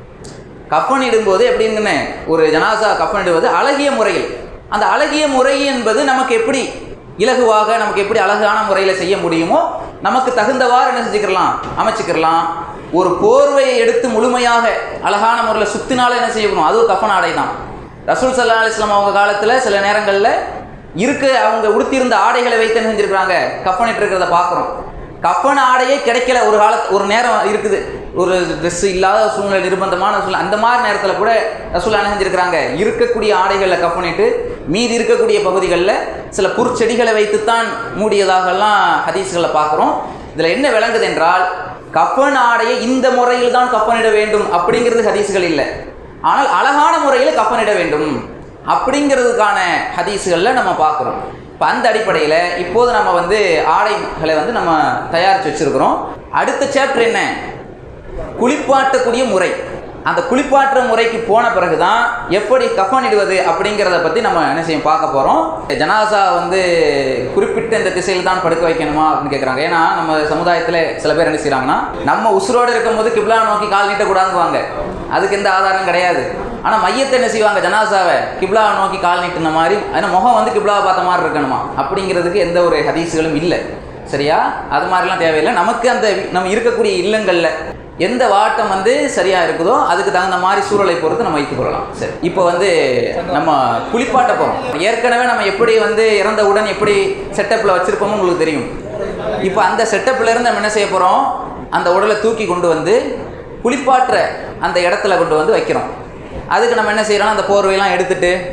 கஃபன் இடும்போது எப்படிங்கன்னு ஒரு ஜனாசா கஃபன் இடுவது அழகிய முறையில் அந்த அழகிய முறை என்பது நமக்கு எப்படி இலகுவாக நமக்கு எப்படி அழகான முறையில் செய்ய முடியுமோ நமக்கு தகுந்தவாறு என்ன செஞ்சுக்கலாம் அமைச்சுக்கிறலாம் ஒரு போர்வையை எடுத்து முழுமையாக அழகான முறையில் சுத்தினால என்ன செய்யணும் அது ஒரு கஃபன் ஆடை தான் ரசூல் சல்லா அலிஸ்லாம் அவங்க காலத்தில் சில நேரங்களில் இருக்க அவங்க உடுத்தியிருந்த ஆடைகளை வைத்து என்ன செஞ்சிருக்கிறாங்க கஃபனிட்டு இருக்கிறத பார்க்குறோம் கஃபன் ஆடையே கிடைக்கல ஒரு கால ஒரு நேரம் இருக்குது ஒரு ட்ரெஸ் இல்லாத சூழ்நிலை நிர்பந்தமான சூழ்நிலை அந்த மாதிரி நேரத்தில் கூட ரசூல் என்ன செஞ்சிருக்கிறாங்க இருக்கக்கூடிய ஆடைகளில் கஃபனிட்டு மீதி இருக்கக்கூடிய பகுதிகளில் சில புற்செடிகளை வைத்துத்தான் மூடியதாகலாம் ஹதீஸ்களை பார்க்குறோம் இதில் என்ன விளங்குது என்றால் கஃபன் ஆடையை இந்த முறையில் தான் கஃபனிட வேண்டும் அப்படிங்கிறது ஹதீஸ்கள் இல்லை ஆனால் அழகான முறையில் கஃபனிட வேண்டும் அப்படிங்கிறதுக்கான ஹதீஸுகளில் நம்ம பார்க்குறோம் இப்போ அந்த அடிப்படையில் இப்போது நம்ம வந்து ஆடைகளை வந்து நம்ம தயாரித்து வச்சுருக்கிறோம் அடுத்த சாப்டர் என்ன குளிப்பாட்டக்கூடிய முறை அந்த குளிப்பாட்டுற முறைக்கு போன பிறகு தான் எப்படி கஃபன் இடுவது அப்படிங்கிறத பற்றி நம்ம என்ன செய்யும் பார்க்க போகிறோம் ஜனாசா வந்து குறிப்பிட்ட இந்த திசையில் தான் படுக்க வைக்கணுமா அப்படின்னு கேட்குறாங்க ஏன்னா நம்ம சமுதாயத்தில் சில பேர் என்ன செய்கிறாங்கன்னா நம்ம உசுரோடு இருக்கும்போது கிப்லா நோக்கி கால் நீட்டக்கூடாதுவாங்க அதுக்கு எந்த ஆதாரம் கிடையாது ஆனால் மையத்தை என்ன செய்வாங்க ஜனாசாவை கிப்லாவை நோக்கி கால் நீட்டின மாதிரி ஏன்னா முகம் வந்து கிப்லாவை பார்த்த மாதிரி இருக்கணுமா அப்படிங்கிறதுக்கு எந்த ஒரு ஹதீஸுகளும் இல்லை சரியா அது மாதிரிலாம் தேவையில்லை நமக்கு அந்த நம்ம இருக்கக்கூடிய இல்லங்களில் எந்த வாட்டம் வந்து சரியாக இருக்குதோ அதுக்கு தகுந்த மாதிரி சூழலை பொறுத்து நம்ம வைத்துக் கொள்ளலாம் சரி இப்போ வந்து நம்ம குளிப்பாட்ட போகிறோம் ஏற்கனவே நம்ம எப்படி வந்து இறந்தவுடன் எப்படி செட்டப்பில் வச்சுருப்போமோ உங்களுக்கு தெரியும் இப்போ அந்த செட்டப்ல இருந்து நம்ம என்ன செய்ய போகிறோம் அந்த உடலை தூக்கி கொண்டு வந்து குளிப்பாட்டுற அந்த இடத்துல கொண்டு வந்து வைக்கிறோம் அதுக்கு நம்ம என்ன செய்கிறோம் அந்த போர்வையெல்லாம் எடுத்துட்டு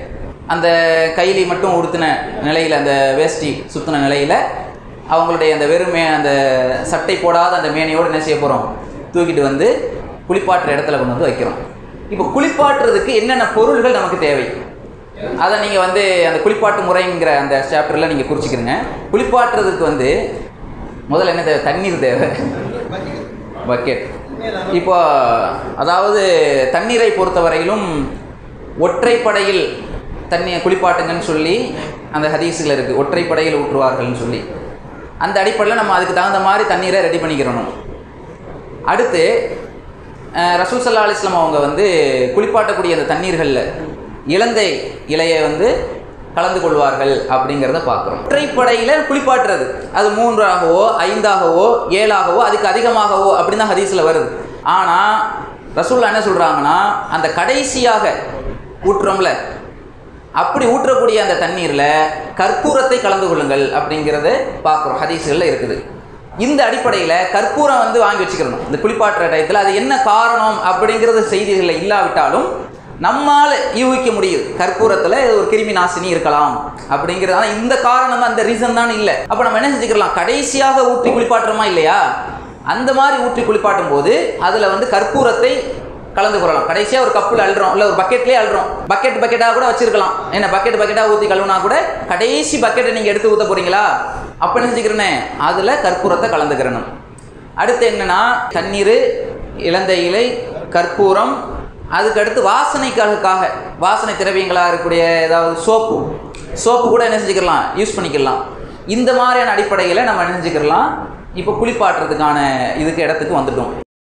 அந்த கைலி மட்டும் உடுத்தின நிலையில் அந்த வேஷ்டி சுத்தின நிலையில் அவங்களுடைய அந்த வெறுமே அந்த சட்டை போடாத அந்த மேனையோடு என்ன செய்ய போகிறோம் தூக்கிட்டு வந்து குளிப்பாட்டுற இடத்துல கொண்டு வந்து வைக்கிறோம் இப்போ குளிப்பாட்டுறதுக்கு என்னென்ன பொருள்கள் நமக்கு தேவை அதை நீங்கள் வந்து அந்த குளிப்பாட்டு முறைங்கிற அந்த சாப்டரில் நீங்கள் குறிச்சிக்கிறீங்க குளிப்பாட்டுறதுக்கு வந்து முதல்ல என்ன தேவை தண்ணீர் தேவை பக்கெட் இப்போ அதாவது தண்ணீரை பொறுத்தவரையிலும் ஒற்றைப்படையில் தண்ணி குளிப்பாட்டுங்கன்னு சொல்லி அந்த ஹதீஸில் இருக்குது ஒற்றைப்படையில் ஊற்றுவார்கள்னு சொல்லி அந்த அடிப்படையில் நம்ம அதுக்கு தகுந்த மாதிரி தண்ணீரை ரெடி பண்ணிக்கிறணும் அடுத்து அஹ், ரசூல் சல்லா அலிஸ்லாம் அவங்க வந்து குளிப்பாட்டக்கூடிய அந்த தண்ணீர்களில் இலந்தை இலையை வந்து கலந்து கொள்வார்கள் அப்படிங்கிறத பார்க்குறோம் ஒற்றைப்படையில் குளிப்பாட்டுறது அது மூன்றாகவோ ஐந்தாகவோ ஏழாகவோ அதுக்கு அதிகமாகவோ அப்படின்னு தான் ஹதீஸில் வருது ஆனால் ரசூல்லா என்ன சொல்கிறாங்கன்னா அந்த கடைசியாக ஊற்றுறோம்ல அப்படி ஊற்றக்கூடிய அந்த தண்ணீரில் கற்பூரத்தை கலந்து கொள்ளுங்கள் அப்படிங்கிறத பார்க்குறோம் ஹதீஸ்களில் இருக்குது இந்த அடிப்படையில் கற்பூரம் வந்து வாங்கி வச்சுக்கிறணும் இந்த குளிப்பாட்டுற டயத்தில் அது என்ன காரணம் அப்படிங்கிறது செய்திகளில் இல்லாவிட்டாலும் நம்மால் யூகிக்க முடியுது கற்பூரத்தில் ஒரு கிருமி நாசினி இருக்கலாம் அப்படிங்கிறது ஆனால் இந்த காரணம் தான் இந்த ரீசன் தான் இல்லை அப்போ நம்ம என்ன செஞ்சுக்கலாம் கடைசியாக ஊற்றி குளிப்பாட்டுறோமா இல்லையா அந்த மாதிரி ஊற்றி குளிப்பாட்டும் போது அதில் வந்து கற்பூரத்தை கலந்து கொள்ளலாம் கடைசியாக ஒரு கப்பில் அள்ளுறோம் இல்லை ஒரு பக்கெட்லேயே அள்ளுறோம் பக்கெட் பக்கெட்டாக கூட வச்சிருக்கலாம் என்ன பக்கெட் பக்கெட்டாக ஊற்றி கழுவுனா கூட கடைசி பக்கெட்டை நீங்கள் எடுத்து ஊற்ற போறீங்களா அப்போ என்ன செஞ்சுக்கிறேனே அதில் கற்பூரத்தை கலந்துக்கிறணும் அடுத்து என்னன்னா தண்ணீர் இளந்த இலை கற்பூரம் அதுக்கு அடுத்து வாசனைக்காக வாசனை திரவியங்களாக இருக்கக்கூடிய ஏதாவது சோப்பு சோப்பு கூட என்ன செஞ்சுக்கலாம் யூஸ் பண்ணிக்கலாம் இந்த மாதிரியான அடிப்படையில் நம்ம என்ன செஞ்சுக்கலாம் இப்போ குளிப்பாட்டுறதுக்கான இதுக்கு இடத்துக்கு வந்துட்டோம்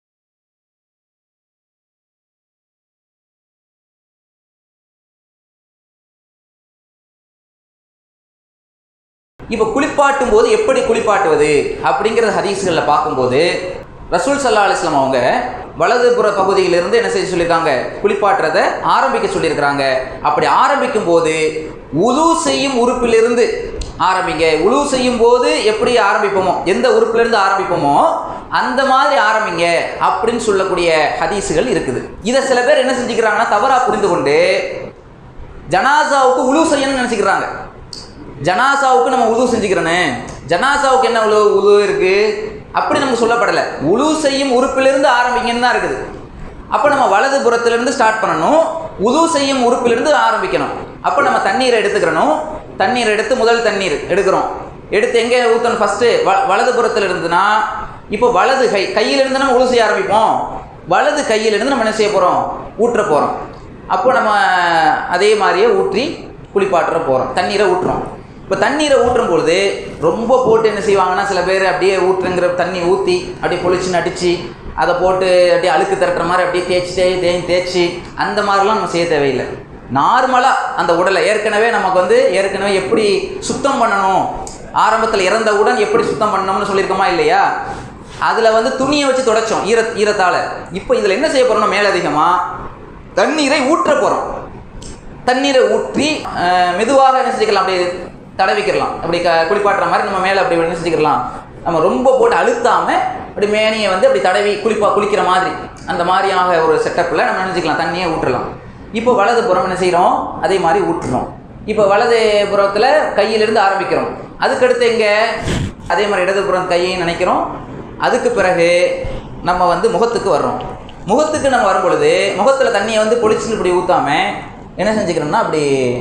இப்போ குளிப்பாட்டும் போது எப்படி குளிப்பாட்டுவது அப்படிங்கிறது ஹதீஸ்களில் பார்க்கும்போது ரசூல் சல்லா அலிஸ்லாம் அவங்க வலதுபுற பகுதியிலிருந்து என்ன செய்ய சொல்லியிருக்காங்க குளிப்பாட்டுறதை ஆரம்பிக்க சொல்லியிருக்கிறாங்க அப்படி ஆரம்பிக்கும் போது உது செய்யும் உறுப்பிலிருந்து ஆரம்பிங்க உழு செய்யும் போது எப்படி ஆரம்பிப்போமோ எந்த உறுப்பிலிருந்து ஆரம்பிப்போமோ அந்த மாதிரி ஆரம்பிங்க அப்படின்னு சொல்லக்கூடிய ஹதீஸுகள் இருக்குது இதை சில பேர் என்ன செஞ்சுக்கிறாங்கன்னா தவறாக புரிந்து கொண்டு ஜனாசாவுக்கு உழு செய்யணும்னு நினச்சிக்கிறாங்க ஜனாசாவுக்கு நம்ம உது செஞ்சுக்கிறோன்னு ஜனாசாவுக்கு என்ன உழு உது இருக்கு அப்படி நமக்கு சொல்லப்படலை உழு செய்யும் உறுப்பிலிருந்து ஆரம்பிங்கன்னு தான் இருக்குது அப்போ நம்ம வலது புறத்திலிருந்து ஸ்டார்ட் பண்ணணும் உது செய்யும் உறுப்பிலிருந்து ஆரம்பிக்கணும் அப்போ நம்ம தண்ணீரை எடுத்துக்கிறணும் தண்ணீர் எடுத்து முதல் தண்ணீர் எடுக்கிறோம் எடுத்து எங்கே ஊற்றணும் ஃபஸ்ட்டு வ வலது புறத்தில் இருந்துன்னா இப்போ வலது கை கையிலிருந்து நம்ம உழு செய்ய ஆரம்பிப்போம் வலது கையிலிருந்து நம்ம என்ன செய்ய போகிறோம் ஊற்ற போகிறோம் அப்போ நம்ம அதே மாதிரியே ஊற்றி குளிப்பாட்டுற போகிறோம் தண்ணீரை ஊற்றுறோம் இப்போ தண்ணீரை ஊற்றும் பொழுது ரொம்ப போட்டு என்ன செய்வாங்கன்னா சில பேர் அப்படியே ஊற்றுங்கிற தண்ணி ஊற்றி அப்படியே பொழிச்சுன்னு அடித்து அதை போட்டு அப்படியே அழுக்கு திரட்டுற மாதிரி அப்படியே தேய்ச்சி தேய் தேய் தேய்ச்சி அந்த மாதிரிலாம் நம்ம செய்ய தேவையில்லை நார்மலாக அந்த உடலை ஏற்கனவே நமக்கு வந்து ஏற்கனவே எப்படி சுத்தம் பண்ணணும் ஆரம்பத்தில் இறந்தவுடன் எப்படி சுத்தம் பண்ணணும்னு சொல்லியிருக்கோமா இல்லையா அதில் வந்து துணியை வச்சு தொடச்சோம் ஈர ஈரத்தால் இப்போ இதில் என்ன செய்ய போகிறோம்னா மேலதிகமாக தண்ணீரை ஊற்ற போகிறோம் தண்ணீரை ஊற்றி அஹ், மெதுவாக என்ன செஞ்சுக்கலாம் அப்படியே தடவிக்கிறலாம் அப்படி க குளிப்பாட்டுற மாதிரி நம்ம மேலே அப்படி என்ன செஞ்சுக்கலாம் நம்ம ரொம்ப போட்டு அழுத்தாமல் அப்படி மேனியை வந்து அப்படி தடவி குளிப்பா குளிக்கிற மாதிரி அந்த மாதிரியாக ஒரு செட்டப்பில் நம்ம நினச்சிக்கலாம் தண்ணியை ஊற்றலாம் இப்போ வலது புறம் என்ன செய்கிறோம் அதே மாதிரி ஊற்றுறோம் இப்போ வலது புறத்தில் கையிலிருந்து ஆரம்பிக்கிறோம் அதுக்கடுத்து எங்கே அதே மாதிரி இடது புறம் கையை நினைக்கிறோம் அதுக்கு பிறகு நம்ம வந்து முகத்துக்கு வர்றோம் முகத்துக்கு நம்ம வரும் பொழுது முகத்தில் தண்ணியை வந்து பொழிச்சுன்னு இப்படி ஊற்றாம என்ன செஞ்சுக்கிறோம்னா அப்படி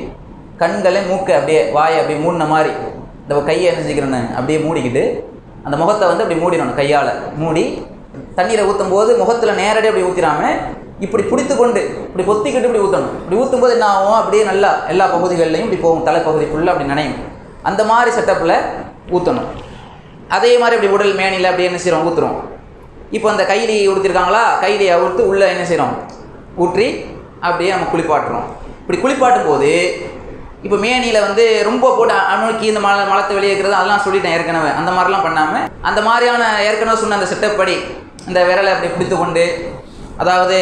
கண்களை மூக்கை அப்படியே வாயை அப்படி மூடின மாதிரி இந்த கையை என்ன செஞ்சுக்கிறேன்னு அப்படியே மூடிக்கிட்டு அந்த முகத்தை வந்து அப்படி மூடிடணும் கையால் மூடி தண்ணீரை ஊற்றும் போது முகத்தில் நேரடியாக அப்படி ஊற்றிடாம இப்படி பிடித்து கொண்டு இப்படி பொத்திக்கிட்டு இப்படி ஊற்றணும் இப்படி ஊற்றும் போது என்ன ஆகும் அப்படியே நல்லா எல்லா பகுதிகள்லையும் இப்படி போகும் தலைப்பகுதி ஃபுல்லாக அப்படி நனையும் அந்த மாதிரி செட்டப்பில் ஊற்றணும் அதே மாதிரி அப்படி உடல் மேனியில் அப்படியே என்ன செய்கிறோம் ஊற்றுறோம் இப்போ அந்த கைலி ஊற்றிருக்காங்களா கைலியை அவுத்து உள்ளே என்ன செய்கிறோம் ஊற்றி அப்படியே நம்ம குளிப்பாட்டுறோம் இப்படி குளிப்பாட்டும் போது இப்போ மேனியில் வந்து ரொம்ப போட்டு அ- அணுக்கி இந்த மலை மலத்தை வெளியே இருக்கிறது அதெல்லாம் சொல்லிட்டேன் ஏற்கனவே அந்த மாதிரிலாம் பண்ணாமல் அந்த மாதிரியான ஏற்கனவே சொன்ன அந்த செட்டப் படி இந்த விரலை அப்படி பிடித்து கொண்டு அதாவது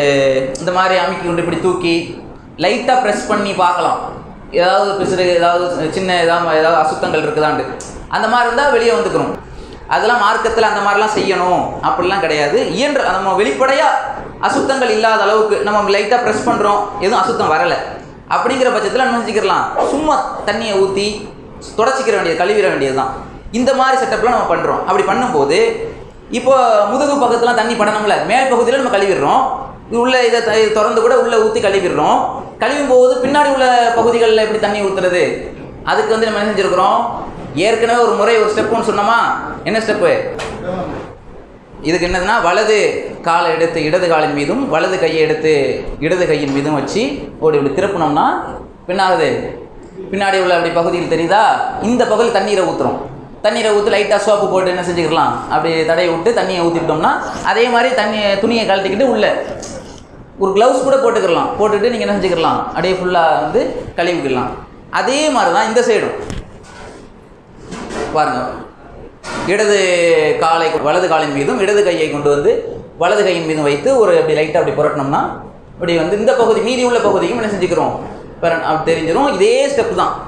இந்த மாதிரி அமுக்கி கொண்டு இப்படி தூக்கி லைட்டாக ப்ரெஸ் பண்ணி பார்க்கலாம் ஏதாவது பிசுறு ஏதாவது சின்ன ஏதாவது ஏதாவது அசுத்தங்கள் இருக்குதாண்டு அந்த மாதிரி இருந்தால் வெளியே வந்துக்கணும் அதெல்லாம் மார்க்கத்தில் அந்த மாதிரிலாம் செய்யணும் அப்படிலாம் கிடையாது இயன்ற நம்ம வெளிப்படையாக அசுத்தங்கள் இல்லாத அளவுக்கு நம்ம லைட்டாக ப்ரெஸ் பண்ணுறோம் எதுவும் அசுத்தம் வரலை அப்படிங்கிற பட்சத்தில் நம்ம செஞ்சுக்கலாம் சும்மா தண்ணியை ஊற்றி தொடச்சிக்கிற வேண்டியது கழுவிட வேண்டியது தான் இந்த மாதிரி செட்டப்பில் நம்ம பண்ணுறோம் அப்படி பண்ணும்போது இப்போ முதுகு பக்கத்துலாம் தண்ணி படணும்ல மேல் பகுதியில் நம்ம கழுவிடுறோம் இது உள்ள இதை த- இதை திறந்து கூட உள்ளே ஊற்றி கழுவிடுறோம் கழுவும் போது பின்னாடி உள்ள பகுதிகளில் எப்படி தண்ணி ஊற்றுறது அதுக்கு வந்து நம்ம என்ன செஞ்சுருக்கிறோம் ஏற்கனவே ஒரு முறை ஒரு ஸ்டெப்புன்னு சொன்னோமா என்ன ஸ்டெப்பு இதுக்கு என்னதுன்னா வலது காலை எடுத்து இடது காலின் மீதும் வலது கையை எடுத்து இடது கையின் மீதும் வச்சு ஓடி இப்படி திருப்பினோம்னா பின்னாகுது பின்னாடி உள்ள அப்படி பகுதியில் தெரியுதா இந்த பகுதியில் தண்ணீரை ஊற்றுறோம் தண்ணீரை ஊற்றி லைட்டாக சோப்பு போட்டு என்ன செஞ்சுக்கலாம் அப்படி தடையை விட்டு தண்ணியை ஊற்றிட்டோம்னா அதே மாதிரி தண்ணி துணியை கழட்டிக்கிட்டு உள்ள ஒரு க்ளவுஸ் கூட போட்டுக்கலாம் போட்டுட்டு நீங்கள் என்ன செஞ்சுக்கலாம் அப்படியே ஃபுல்லாக வந்து கழுவிக்கலாம் அதே மாதிரி தான் இந்த சைடும் பாருங்க இடது காலை வலது காலின் மீதும் இடது கையை கொண்டு வந்து வலது கையின் மீதும் வைத்து ஒரு அப்படி லைட்டாக அப்படி புரட்டினோம்னா இப்படி வந்து இந்த பகுதி மீதி உள்ள பகுதியும் என்ன செஞ்சுக்கிறோம் பெற- அப்படி தெரிஞ்சிடும் இதே ஸ்டெப் தான்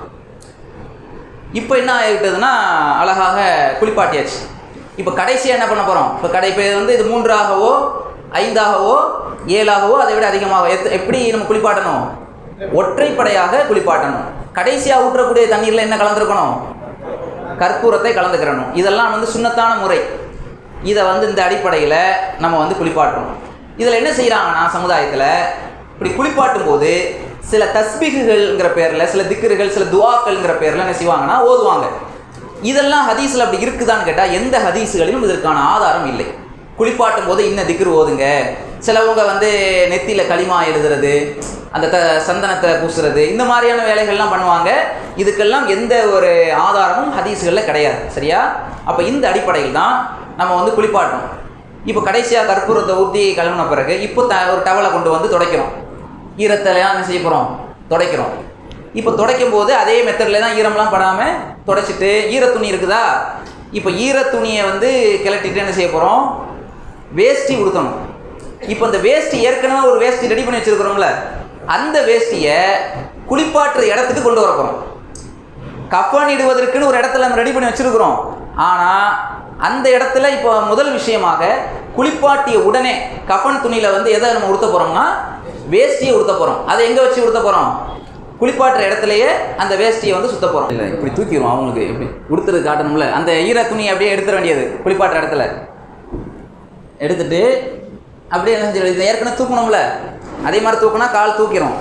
இப்போ என்ன ஆகிட்டதுன்னா அழகாக குளிப்பாட்டியாச்சு இப்போ கடைசியாக என்ன பண்ண போகிறோம் இப்போ கடை இப்போ வந்து இது மூன்றாகவோ ஐந்தாகவோ ஏழாகவோ அதை விட அதிகமாக எத் எப்படி நம்ம குளிப்பாட்டணும் ஒற்றைப்படையாக குளிப்பாட்டணும் கடைசியாக ஊற்றக்கூடிய தண்ணீரில் என்ன கலந்துருக்கணும் கற்பூரத்தை கலந்துக்கிறணும் இதெல்லாம் வந்து சுண்ணத்தான முறை இதை வந்து இந்த அடிப்படையில் நம்ம வந்து குளிப்பாட்டுறோம் இதில் என்ன செய்கிறாங்கன்னா சமுதாயத்தில் இப்படி குளிப்பாட்டும் போது சில தஸ்பிகுகள்ங்கிற பேரில் சில திக்ருகள் சில துவாக்கள்ங்கிற பேரில் என்ன செய்வாங்கன்னா ஓதுவாங்க இதெல்லாம் ஹதீஸில் அப்படி இருக்குதான்னு கேட்டால் எந்த ஹதீஸுகளிலும் இதற்கான ஆதாரம் இல்லை குளிப்பாட்டும் போது இன்ன திக்ரு ஓதுங்க சிலவங்க வந்து நெத்தியில் களிமா எழுதுறது அந்த த சந்தனத்தை பூசுறது இந்த மாதிரியான வேலைகள்லாம் பண்ணுவாங்க இதுக்கெல்லாம் எந்த ஒரு ஆதாரமும் ஹதீஸ்களில் கிடையாது சரியா அப்போ இந்த அடிப்படையில் தான் நம்ம வந்து குளிப்பாட்டோம் இப்போ கடைசியாக கற்பூரத்தை ஊற்றி கழுவின பிறகு இப்போ த ஒரு டவலை கொண்டு வந்து துடைக்கிறோம் ஈரத்தலையாக என்ன செய்ய போகிறோம் துடைக்கிறோம் இப்போ துடைக்கும் போது அதே மெத்தடில் தான் ஈரம்லாம் படாமல் துடைச்சிட்டு ஈரத்துணி இருக்குதா இப்போ ஈரத்துணியை வந்து கிளட்டிட்டு என்ன செய்ய போகிறோம் வேஷ்டி உடுத்தணும் இப்போ இந்த வேஷ்டி ஏற்கனவே ஒரு வேஷ்டி ரெடி பண்ணி வச்சிருக்கிறோம்ல அந்த வேஷ்டியை குளிப்பாட்டுற இடத்துக்கு கொண்டு வர போகிறோம் கஃபான் இடுவதற்குன்னு ஒரு இடத்துல நம்ம ரெடி பண்ணி வச்சிருக்கிறோம் ஆனால் அந்த இடத்துல இப்போ முதல் விஷயமாக குளிப்பாட்டிய உடனே கஃபன் துணியில் வந்து எதை நம்ம உடுத்த போகிறோம்னா வேஷ்டியை உடுத்த போகிறோம் அதை எங்கே வச்சு உடுத்த போகிறோம் குளிப்பாட்டுற இடத்துலையே அந்த வேஷ்டியை வந்து சுத்த போகிறோம் இல்லை இப்படி தூக்கிடுவோம் அவங்களுக்கு இப்படி உடுத்துறது காட்டணும்ல அந்த ஈர துணியை அப்படியே எடுத்துட வேண்டியது குளிப்பாட்டுற இடத்துல எடுத்துட்டு அப்படியே என்ன செஞ்சிடும் இதை ஏற்கனவே தூக்கணும்ல அதே மாதிரி தூக்குனா கால் தூக்கிறோம்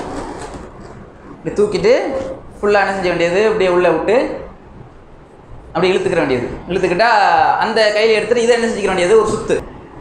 இப்படி தூக்கிட்டு ஃபுல்லாக என்ன செஞ்ச வேண்டியது அப்படியே உள்ளே விட்டு அப்படி இழுத்துக்கிற வேண்டியது இழுத்துக்கிட்டா அந்த கையில் எடுத்துட்டு இதை என்ன செஞ்சுக்கிற வேண்டியது ஒரு சுத்து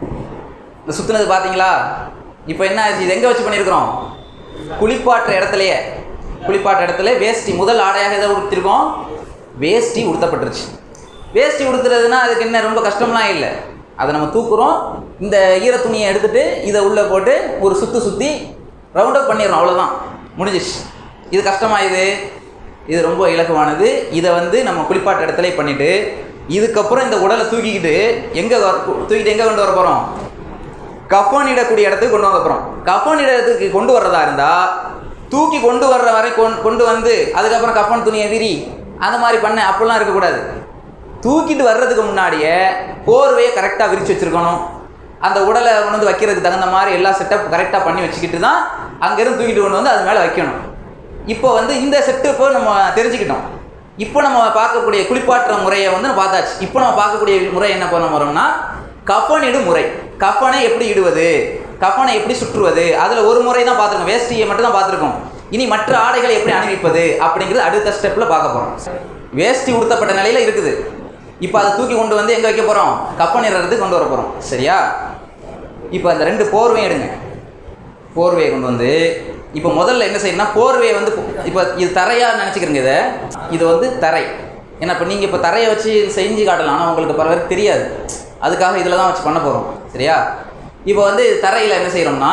இந்த சுத்துனது பார்த்தீங்களா இப்போ என்ன ஆச்சு இது எங்கே வச்சு பண்ணியிருக்கிறோம் குளிப்பாட்டுற இடத்துலையே குளிப்பாட்டுற இடத்துல வேஷ்டி முதல் ஆடையாக எதை உடுத்திருக்கோம் வேஷ்டி உடுத்தப்பட்டுருச்சு வேஷ்டி உடுத்துறதுன்னா அதுக்கு என்ன ரொம்ப கஷ்டம்லாம் இல்லை அதை நம்ம தூக்குறோம் இந்த ஈர துணியை எடுத்துட்டு இதை உள்ளே போட்டு ஒரு சுற்றி சுற்றி ரவுண்ட் அப் பண்ணிடுறோம் அவ்வளோதான் முடிஞ்சிச்சு இது கஷ்டமா இது இது ரொம்ப இலகுவானது இதை வந்து நம்ம குளிப்பாட்ட இடத்துல பண்ணிட்டு இதுக்கப்புறம் இந்த உடலை தூக்கிக்கிட்டு எங்கே தூக்கிட்டு எங்கே கொண்டு வர போகிறோம் கஃபான் இடக்கூடிய இடத்துக்கு கொண்டு வர போகிறோம் கஃபான் இடத்துக்கு கொண்டு வர்றதா இருந்தால் தூக்கி கொண்டு வர்ற வரை கொண்- கொண்டு வந்து அதுக்கப்புறம் கஃபான் துணியை விரி அந்த மாதிரி பண்ண அப்படிலாம் இருக்கக்கூடாது தூக்கிட்டு வர்றதுக்கு முன்னாடியே போர்வையை கரெக்டாக விரித்து வச்சுருக்கணும் அந்த உடலை கொண்டு வந்து வைக்கிறதுக்கு தகுந்த மாதிரி எல்லா செட்டப் கரெக்டாக பண்ணி வச்சுக்கிட்டு தான் அங்கேருந்து தூக்கிட்டு கொண்டு வந்து அது மேலே வைக்கணும் இப்போ வந்து இந்த செட்டப்பை நம்ம தெரிஞ்சுக்கிட்டோம் இப்போ நம்ம பார்க்கக்கூடிய குளிப்பாட்டுற முறையை வந்து நம்ம பார்த்தாச்சு இப்போ நம்ம பார்க்கக்கூடிய முறை என்ன பண்ண போகிறோம்னா கஃபனிடு முறை கஃபனை எப்படி இடுவது கஃபனை எப்படி சுற்றுவது அதில் ஒரு முறை தான் பார்த்துருக்கோம் வேஷ்டியை மட்டும் தான் பார்த்துருக்கோம் இனி மற்ற ஆடைகளை எப்படி அணிவிப்பது அப்படிங்கிறது அடுத்த ஸ்டெப்பில் பார்க்க போகிறோம் வேஷ்டி உடுத்தப்பட்ட நிலையில் இருக்குது இப்போ அதை தூக்கி கொண்டு வந்து எங்கே வைக்க போகிறோம் கஃபன் இடுறதுக்கு கொண்டு வர போகிறோம் சரியா இப்போ அந்த ரெண்டு போர்வையும் எடுங்க போர்வையை கொண்டு வந்து இப்போ முதல்ல என்ன செய்யணும்னா போர்வையை வந்து இப்போ இது தரையாக நினச்சிக்கிறீங்க இதை இது வந்து தரை ஏன்னா இப்போ நீங்கள் இப்போ தரையை வச்சு செஞ்சு காட்டலாம் ஆனால் உங்களுக்கு பரவாயில்ல தெரியாது அதுக்காக இதில் தான் வச்சு பண்ண போகிறோம் சரியா இப்போ வந்து தரையில் என்ன செய்கிறோம்னா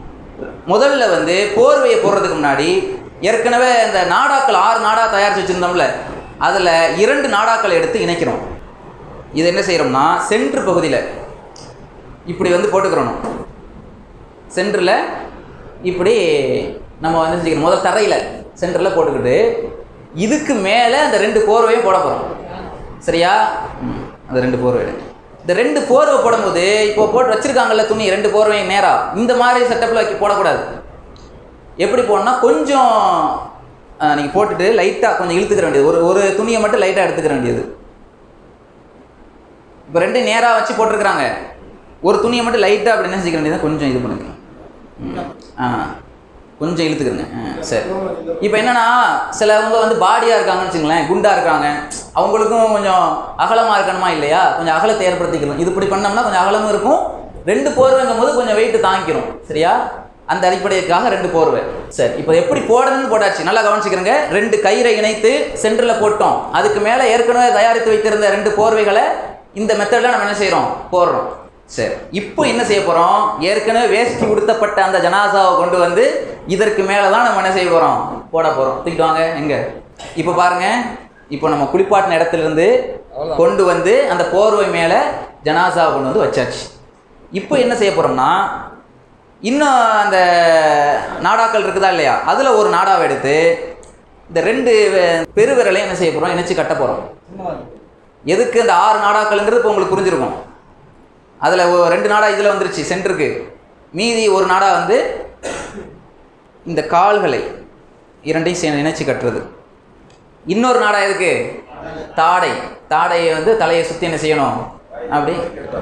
முதல்ல வந்து போர்வையை போடுறதுக்கு முன்னாடி ஏற்கனவே இந்த நாடாக்கள் ஆறு நாடா தயாரித்து வச்சுருந்தோம்ல அதில் இரண்டு நாடாக்களை எடுத்து இணைக்கிறோம் இது என்ன செய்கிறோம்னா சென்ட்ரு பகுதியில் இப்படி வந்து போட்டுக்கிறணும் சென்டரில் இப்படி நம்ம வந்து செஞ்சுக்கணும் முதல் தரையில் சென்டரில் போட்டுக்கிட்டு இதுக்கு மேலே அந்த ரெண்டு போர்வையும் போட போகிறோம் சரியா ம், அந்த ரெண்டு போர்வை இந்த ரெண்டு போர்வை போடும்போது இப்போ போட்டு வச்சுருக்காங்கல்ல துணி ரெண்டு போர்வையும் நேராக இந்த மாதிரி செட்டப்பில் வைக்க போடக்கூடாது எப்படி போடணும்னா கொஞ்சம் நீங்கள் போட்டுட்டு லைட்டாக கொஞ்சம் இழுத்துக்கிற வேண்டியது ஒரு ஒரு துணியை மட்டும் லைட்டாக எடுத்துக்கிற வேண்டியது இப்போ ரெண்டு நேராக வச்சு போட்டிருக்கிறாங்க ஒரு துணியை மட்டும் லைட்டாக அப்படி என்ன செஞ்சுக்க வேண்டியது கொஞ்சம் இது பண்ணிக்கலாம் ம். ஆ கொஞ்சம் இழுத்துக்கிறங்க ஆ சரி இப்போ என்னன்னா சிலவங்க வந்து பாடியாக இருக்காங்கன்னு வச்சுங்களேன் குண்டாக இருக்காங்க அவங்களுக்கும் கொஞ்சம் அகலமாக இருக்கணுமா இல்லையா கொஞ்சம் அகலத்தை ஏற்படுத்திக்கணும் இது இப்படி பண்ணோம்னா கொஞ்சம் அகலமும் இருக்கும் ரெண்டு போர்வைங்கும் போது கொஞ்சம் வெயிட் தாங்கிக்கிறோம் சரியா அந்த அடிப்படைக்காக ரெண்டு போர்வை சரி இப்போ எப்படி போடணும்னு போட்டாச்சு நல்லா கவனிச்சுக்கிறங்க ரெண்டு கயிறை இணைத்து சென்டரில் போட்டோம் அதுக்கு மேலே ஏற்கனவே தயாரித்து வைத்திருந்த ரெண்டு போர்வைகளை இந்த மெத்தடில் நம்ம என்ன செய்கிறோம் போடுறோம் சரி இப்போ என்ன செய்ய போகிறோம் ஏற்கனவே வேஷ்டி உடுத்தப்பட்ட அந்த ஜனாசாவை கொண்டு வந்து இதற்கு மேலே தான் நம்ம என்ன செய்ய போகிறோம் போட போகிறோம் தூக்கிட்டு வாங்க எங்கே இப்போ பாருங்க இப்போ நம்ம குளிப்பாட்டின இடத்துல இருந்து கொண்டு வந்து அந்த போர்வை மேலே ஜனாசாவை கொண்டு வந்து வச்சாச்சு இப்போ என்ன செய்ய போகிறோம்னா இன்னும் அந்த நாடாக்கள் இருக்குதா இல்லையா அதில் ஒரு நாடாவை எடுத்து இந்த ரெண்டு வெ- பெருவிரலையும் என்ன செய்ய போகிறோம் இணைச்சு கட்ட போகிறோம் எதுக்கு இந்த ஆறு நாடாக்கள்ங்கிறது இப்போ உங்களுக்கு புரிஞ்சிருக்கும் அதில் ரெண்டு நாடா இதில் வந்துருச்சு சென்டருக்கு மீதி ஒரு நாடா வந்து இந்த கால்களை இரண்டையும் சே இணைச்சு கட்டுறது இன்னொரு நாடா எதுக்கு தாடை தாடையை வந்து தலையை சுற்றி என்ன செய்யணும் அப்படி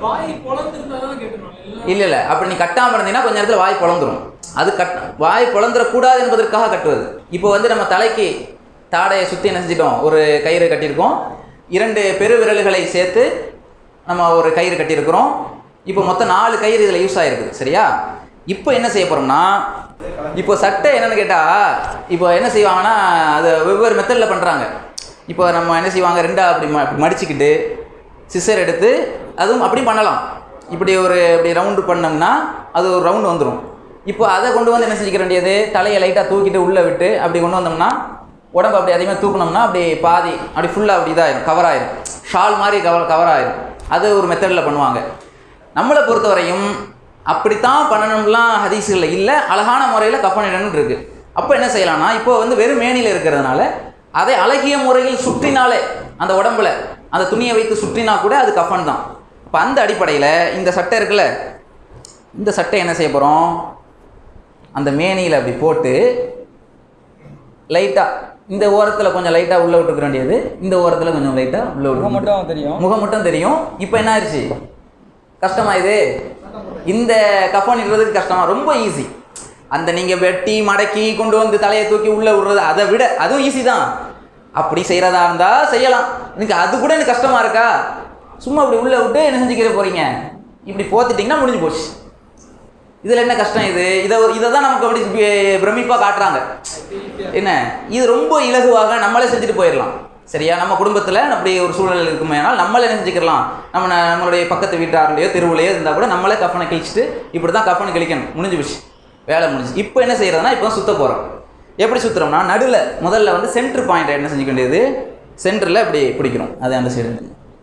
இல்லை இல்லை அப்படி நீ கட்டாமல் இருந்தீங்கன்னா கொஞ்ச நேரத்தில் வாய் பொழந்துரும் அது கட் வாய் பொழந்துடக்கூடாது என்பதற்காக கட்டுவது இப்போ வந்து நம்ம தலைக்கு தாடையை சுற்றி என்ன செஞ்சிட்டோம் ஒரு கயிறு கட்டியிருக்கோம் இரண்டு பெரு விரல்களை சேர்த்து நம்ம ஒரு கயிறு கட்டியிருக்கிறோம் இப்போ மொத்தம் நாலு கயிறு இதில் யூஸ் ஆகிருக்குது சரியா இப்போ என்ன செய்ய போகிறோம்னா இப்போ சட்டை என்னன்னு கேட்டால் இப்போ என்ன செய்வாங்கன்னா அது வெவ்வேறு மெத்தடில் பண்ணுறாங்க இப்போ நம்ம என்ன செய்வாங்க ரெண்டா அப்படி ம அப்படி மடிச்சுக்கிட்டு சிசர் எடுத்து அதுவும் அப்படி பண்ணலாம் இப்படி ஒரு இப்படி ரவுண்டு பண்ணோம்னா அது ஒரு ரவுண்டு வந்துடும் இப்போ அதை கொண்டு வந்து என்ன செஞ்சுக்க வேண்டியது தலையை லைட்டாக தூக்கிட்டு உள்ளே விட்டு அப்படி கொண்டு வந்தோம்னா உடம்பு அப்படி அதிகமாக தூக்குனோம்னா அப்படி பாதி அப்படி ஃபுல்லாக அப்படி இதாயிரும் கவர் ஆயிரும் ஷால் மாதிரி கவர் கவர் ஆயிரும் அது ஒரு மெத்தடில் பண்ணுவாங்க நம்மளை பொறுத்தவரையும் அப்படித்தான் பண்ணணும்லாம் ஹதீஸுகளில் இல்லை அழகான முறையில் கஃனிடன்னு இருக்கு அப்போ என்ன செய்யலாம்னா இப்போ வந்து வெறும் மேனியில் இருக்கிறதுனால அதை அழகிய முறையில் சுற்றினாலே அந்த உடம்புல அந்த துணியை வைத்து சுற்றினா கூட அது கஃபன் தான் இப்போ அந்த அடிப்படையில் இந்த சட்டை இருக்குல்ல இந்த சட்டை என்ன செய்ய போகிறோம் அந்த மேனியில் அப்படி போட்டு லைட்டாக இந்த ஓரத்தில் கொஞ்சம் லைட்டாக உள்ளே விட்டுக்க வேண்டியது இந்த ஓரத்தில் கொஞ்சம் லைட்டாக உள்ளே முகம் விட்டு மட்டும் தெரியும் முகம் மட்டும் தெரியும் இப்போ என்ன ஆயிடுச்சு கஷ்டமா இது இந்த கஃபான் இடுறதுக்கு கஷ்டமா ரொம்ப ஈஸி அந்த நீங்கள் வெட்டி மடக்கி கொண்டு வந்து தலையை தூக்கி உள்ளே விடுறது அதை விட அதுவும் ஈஸி தான் அப்படி செய்கிறதா இருந்தால் செய்யலாம் எனக்கு அது கூட எனக்கு கஷ்டமாக இருக்கா சும்மா அப்படி உள்ளே விட்டு என்ன செஞ்சுக்கிற போகிறீங்க இப்படி போத்துட்டிங்கன்னா முடிஞ்சு போச்சு இதில் என்ன கஷ்டம் இது இதை இதை தான் நமக்கு அப்படி பி- பிரமிப்பா காட்டுறாங்க என்ன இது ரொம்ப இலகுவாக நம்மளே செஞ்சுட்டு போயிடலாம் சரியா நம்ம குடும்பத்தில் அப்படி ஒரு சூழல் இருக்குமே ஆனால் நம்மளே என்ன செஞ்சுக்கலாம் நம்ம ந- நம்மளுடைய பக்கத்து வீட்டாருலையோ தெருவுலையோ இருந்தால் கூட நம்மளே கஃபனை கிழிச்சிட்டு இப்படி தான் கஃபனை கிழிக்கணும் முடிஞ்சு போச்சு வேலை முடிஞ்சு இப்போ என்ன செய்யறதுனா இப்போ சுத்த போகிறோம் எப்படி சுற்றுறோம்னா நடுவில் முதல்ல வந்து சென்டர் பாயிண்ட் என்ன செஞ்சுக்க வேண்டியது சென்டரில் இப்படி பிடிக்கிறோம் அது அந்த சைடு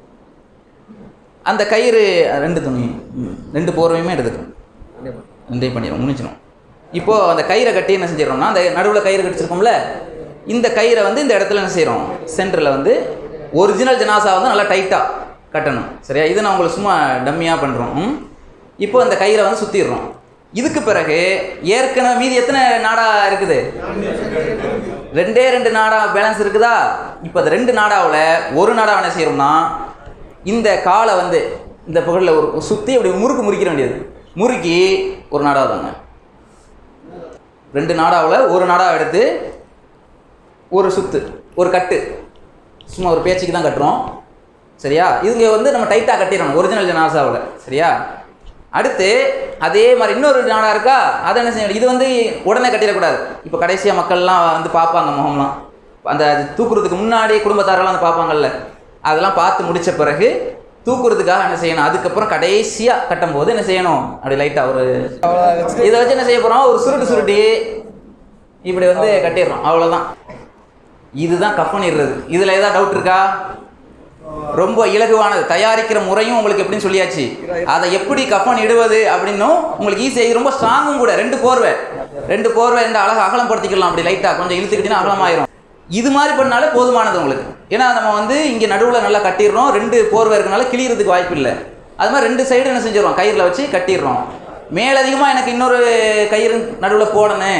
அந்த கயிறு ரெண்டு துணி ம், ரெண்டு போர்வையுமே எடுத்துக்கணும் ரெண்டையும் பண்ணிடும் முடிச்சிடும் இப்போது அந்த கயிறை கட்டி என்ன செஞ்சிடறோம்னா அந்த நடுவில் கயிறு கட்டிச்சிருக்கோம்ல இந்த கயிறை வந்து இந்த இடத்துல என்ன செய்கிறோம் சென்டரில் வந்து ஒரிஜினல் ஜனாசா வந்து நல்லா டைட்டாக கட்டணும் சரியா இது நான் உங்களுக்கு சும்மா டம்மியாக பண்ணுறோம் இப்போ அந்த கயிறை வந்து சுற்றிடுறோம் இதுக்கு பிறகு ஏற்கனவே மீதி எத்தனை நாடா இருக்குது ரெண்டே ரெண்டு நாடா பேலன்ஸ் இருக்குதா இப்போ அந்த ரெண்டு நாடாவில் ஒரு நாடா என்ன செய்யறோம்னா இந்த காலை வந்து இந்த பகுதியில் ஒரு சுற்றி அப்படி முறுக்கு முறிக்கிற வேண்டியது முறுக்கி ஒரு நாடா தாங்க ரெண்டு நாடாவில் ஒரு நாடா எடுத்து ஒரு சுத்து ஒரு கட்டு சும்மா ஒரு பேச்சுக்கு தான் கட்டுறோம் சரியா இதுங்க வந்து நம்ம டைட்டாக கட்டிடணும் ஒரிஜினல் ஜனாசாவில் சரியா அடுத்து அதே மாதிரி இன்னொரு நாடா இருக்கா அதை என்ன செய்யணும் இது வந்து உடனே கட்டிடக்கூடாது இப்போ கடைசியாக மக்கள்லாம் வந்து பார்ப்பாங்க முகம்லாம் அந்த அது தூக்குறதுக்கு முன்னாடி குடும்பத்தாரெல்லாம் வந்து பார்ப்பாங்கல்ல அதெல்லாம் பார்த்து முடிச்ச பிறகு தூக்குறதுக்காக என்ன செய்யணும் அதுக்கப்புறம் கடைசியாக கட்டும்போது என்ன செய்யணும் அப்படி லைட்டாக ஒரு இதை வச்சு என்ன செய்ய போகிறோம் ஒரு சுருட்டு சுருட்டி இப்படி வந்து கட்டிடுறோம் அவ்வளோதான் இதுதான் கஃபனிடுறது இதில் ஏதாவது டவுட் இருக்கா ரொம்ப இலகுவானது தயாரிக்கிற முறையும் உங்களுக்கு எப்படின்னு சொல்லியாச்சு அதை எப்படி கஃபன் இடுவது அப்படின்னும் உங்களுக்கு ஈஸியாக இது ரொம்ப ஸ்ட்ராங்கும் கூட ரெண்டு போர்வை ரெண்டு போர்வை ரெண்டு அழகாக அகலம் படுத்திக்கலாம் அப்படி லைட்டாக கொஞ்சம் இழுத்துக்கிட்டீங்கன்னா அகலமாயிரும் இது மாதிரி பண்ணாலே போதுமானது உங்களுக்கு ஏன்னா நம்ம வந்து இங்கே நடுவில் நல்லா கட்டிடுறோம் ரெண்டு போர்வை இருக்கனால கிளியறதுக்கு வாய்ப்பு இல்லை அது மாதிரி ரெண்டு சைடு என்ன செஞ்சிடறோம் கயிறில் வச்சு கட்டிடுறோம் மேலதிகமாக எனக்கு இன்னொரு கயிறு நடுவில் போடணும்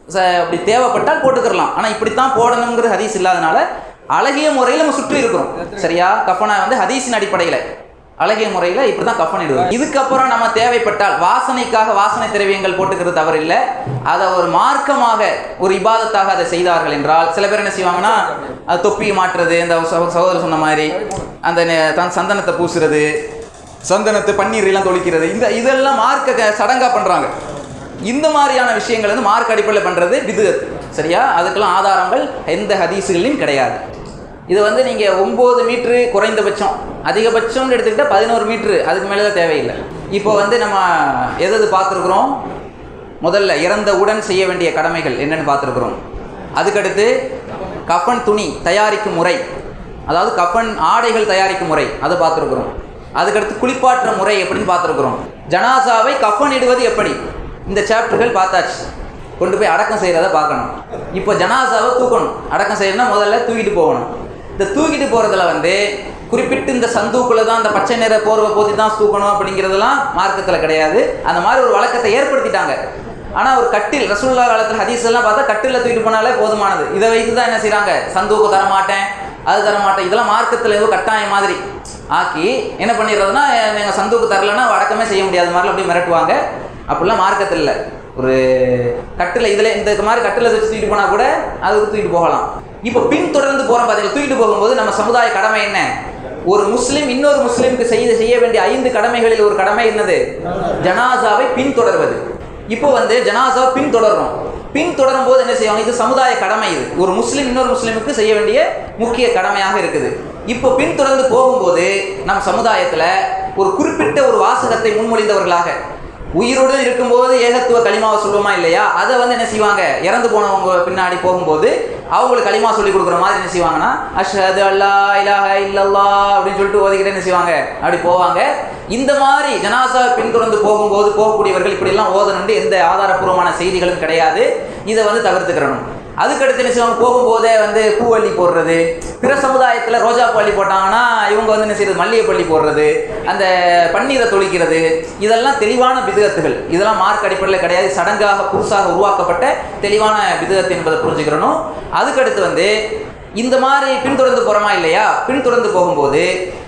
ச- அப்படி தேவைப்பட்டால் போட்டுக்கிறலாம் ஆனால் இப்படித்தான் போடணுங்கிற ஹதீஸ் இல்லாதனால அழகிய முறையில் நம்ம சுற்றி இருக்கிறோம் சரியா கஃபனை வந்து ஹதீஸின் அடிப்படையில் அழகிய முறையில் இப்படி தான் கஃபன் இடுவோம் இதுக்கப்புறம் நம்ம தேவைப்பட்டால் வாசனைக்காக வாசனை திரவியங்கள் போட்டுக்கிறது தவறில்லை அதை ஒரு மார்க்கமாக ஒரு இபாதத்தாக அதை செய்தார்கள் என்றால் சில பேர் என்ன செய்வாங்கன்னா அது தொப்பி மாட்டுறது இந்த சகோ- சகோதரர் சொன்ன மாதிரி அந்த நெ- தன் சந்தனத்தை பூசுறது சந்தனத்தை பன்னீர் எல்லாம் தொளிக்கிறது இந்த இதெல்லாம் மார்க்க சடங்கா பண்றாங்க இந்த மாதிரியான விஷயங்கள் வந்து மார்க் அடிப்படையில் பண்றது பிதுகத் சரியா அதுக்கெல்லாம் ஆதாரங்கள் எந்த ஹதீஸுகளையும் கிடையாது இது வந்து நீங்கள் ஒம்பது மீட்ரு குறைந்தபட்சம் அதிகபட்சம்னு எடுத்துக்கிட்டால் பதினோரு மீட்ரு அதுக்கு மேலே தான் தேவையில்லை இப்போ வந்து நம்ம எது எது பார்த்துருக்குறோம் முதல்ல இறந்தவுடன் செய்ய வேண்டிய கடமைகள் என்னன்னு பார்த்துருக்குறோம் அதுக்கடுத்து கஃபன் துணி தயாரிக்கும் முறை அதாவது கஃபன் ஆடைகள் தயாரிக்கும் முறை அதை பார்த்துருக்குறோம் அதுக்கடுத்து குளிப்பாற்ற முறை எப்படின்னு பார்த்துருக்குறோம் ஜனாசாவை கஃபன் இடுவது எப்படி இந்த சாப்டர்கள் பார்த்தாச்சு கொண்டு போய் அடக்கம் செய்கிறத பார்க்கணும் இப்போ ஜனாசாவை தூக்கணும் அடக்கம் செய்யணும்னா முதல்ல தூக்கிட்டு போகணும் இந்த தூக்கிட்டு போகிறதுல வந்து குறிப்பிட்டு இந்த சந்தூக்குள்ள தான் அந்த பச்சை நிற போர்வை போத்தி தான் தூக்கணும் அப்படிங்கிறதெல்லாம் மார்க்கத்தில் கிடையாது அந்த மாதிரி ஒரு வழக்கத்தை ஏற்படுத்திட்டாங்க ஆனால் ஒரு கட்டில் ரசூல்லா காலத்தில் ஹதீஸ் எல்லாம் பார்த்தா கட்டிலில் தூக்கிட்டு போனாலே போதுமானது இதை வைத்து தான் என்ன செய்கிறாங்க சந்தூக்கு தரமாட்டேன் அது தரமாட்டேன் இதெல்லாம் மார்க்கத்தில் ஏதோ கட்டாயம் மாதிரி ஆக்கி என்ன பண்ணிடுறதுன்னா நீங்கள் சந்தூக்கு தரலைன்னா அடக்கமே செய்ய முடியாத மாதிரி அப்படியே மிரட்டுவாங்க அப்படிலாம் மார்க்கத்தில் இல்லை ஒரு கட்டில் இதில் இந்த மாதிரி கட்டில் வச்சு தூக்கிட்டு போனால் கூட அதுக்கு தூக்கிட்டு போகலாம் இப்போ பின் தொடர்ந்து போகிறோம் பார்த்தீங்கன்னா தூக்கிட்டு போகும்போது நம்ம சமுதாய கடமை என்ன ஒரு முஸ்லிம் இன்னொரு முஸ்லிமுக்கு செய்ய செய்ய வேண்டிய ஐந்து கடமைகளில் ஒரு கடமை என்னது ஜனாசாவை பின்தொடர்வது இப்போ வந்து ஜனாசாவை பின்தொடரணும் பின்தொடரும் போது என்ன செய்வாங்க இது சமுதாய கடமை இது ஒரு முஸ்லிம் இன்னொரு முஸ்லிமுக்கு செய்ய வேண்டிய முக்கிய கடமையாக இருக்குது இப்போ பின்தொடர்ந்து போகும்போது நம் சமுதாயத்தில் ஒரு குறிப்பிட்ட ஒரு வாசகத்தை முன்மொழிந்தவர்களாக உயிரோடு இருக்கும்போது ஏகத்துவ களிமாவை சொல்லுவோமா இல்லையா அதை வந்து என்ன செய்வாங்க இறந்து போனவங்க பின்னாடி போகும்போது அவங்களுக்கு களிமா சொல்லி கொடுக்குற மாதிரி என்ன செய்வாங்கன்னா அஷ்ஹது அல்லா இலாஹ இல்லல்லா அப்படின்னு சொல்லிட்டு ஓதிக்கிட்டே என்ன செய்வாங்க அப்படி போவாங்க இந்த மாதிரி ஜனாசா பின்தொடர்ந்து போகும்போது போகக்கூடியவர்கள் இப்படியெல்லாம் ஓதணுண்டு எந்த ஆதாரப்பூர்வமான செய்திகளும் கிடையாது இதை வந்து தவிர்த்துக்கிறணும் அதுக்கடுத்து என்ன செய்வாங்க போகும்போதே வந்து பூவள்ளி போடுறது பிற சமுதாயத்தில் ரோஜா பள்ளி போட்டாங்கன்னா இவங்க வந்து என்ன செய்யறது மல்லிகை பள்ளி போடுறது அந்த பன்னீரை தொளிக்கிறது இதெல்லாம் தெளிவான பிதுகத்துகள் இதெல்லாம் மார்க் அடிப்படையில் கிடையாது சடங்காக புதுசாக உருவாக்கப்பட்ட தெளிவான பிதுகத்து என்பதை புரிஞ்சுக்கிறணும் அதுக்கடுத்து வந்து இந்த மாதிரி பின்தொடர்ந்து போகிறோமா இல்லையா பின்தொடர்ந்து போகும்போது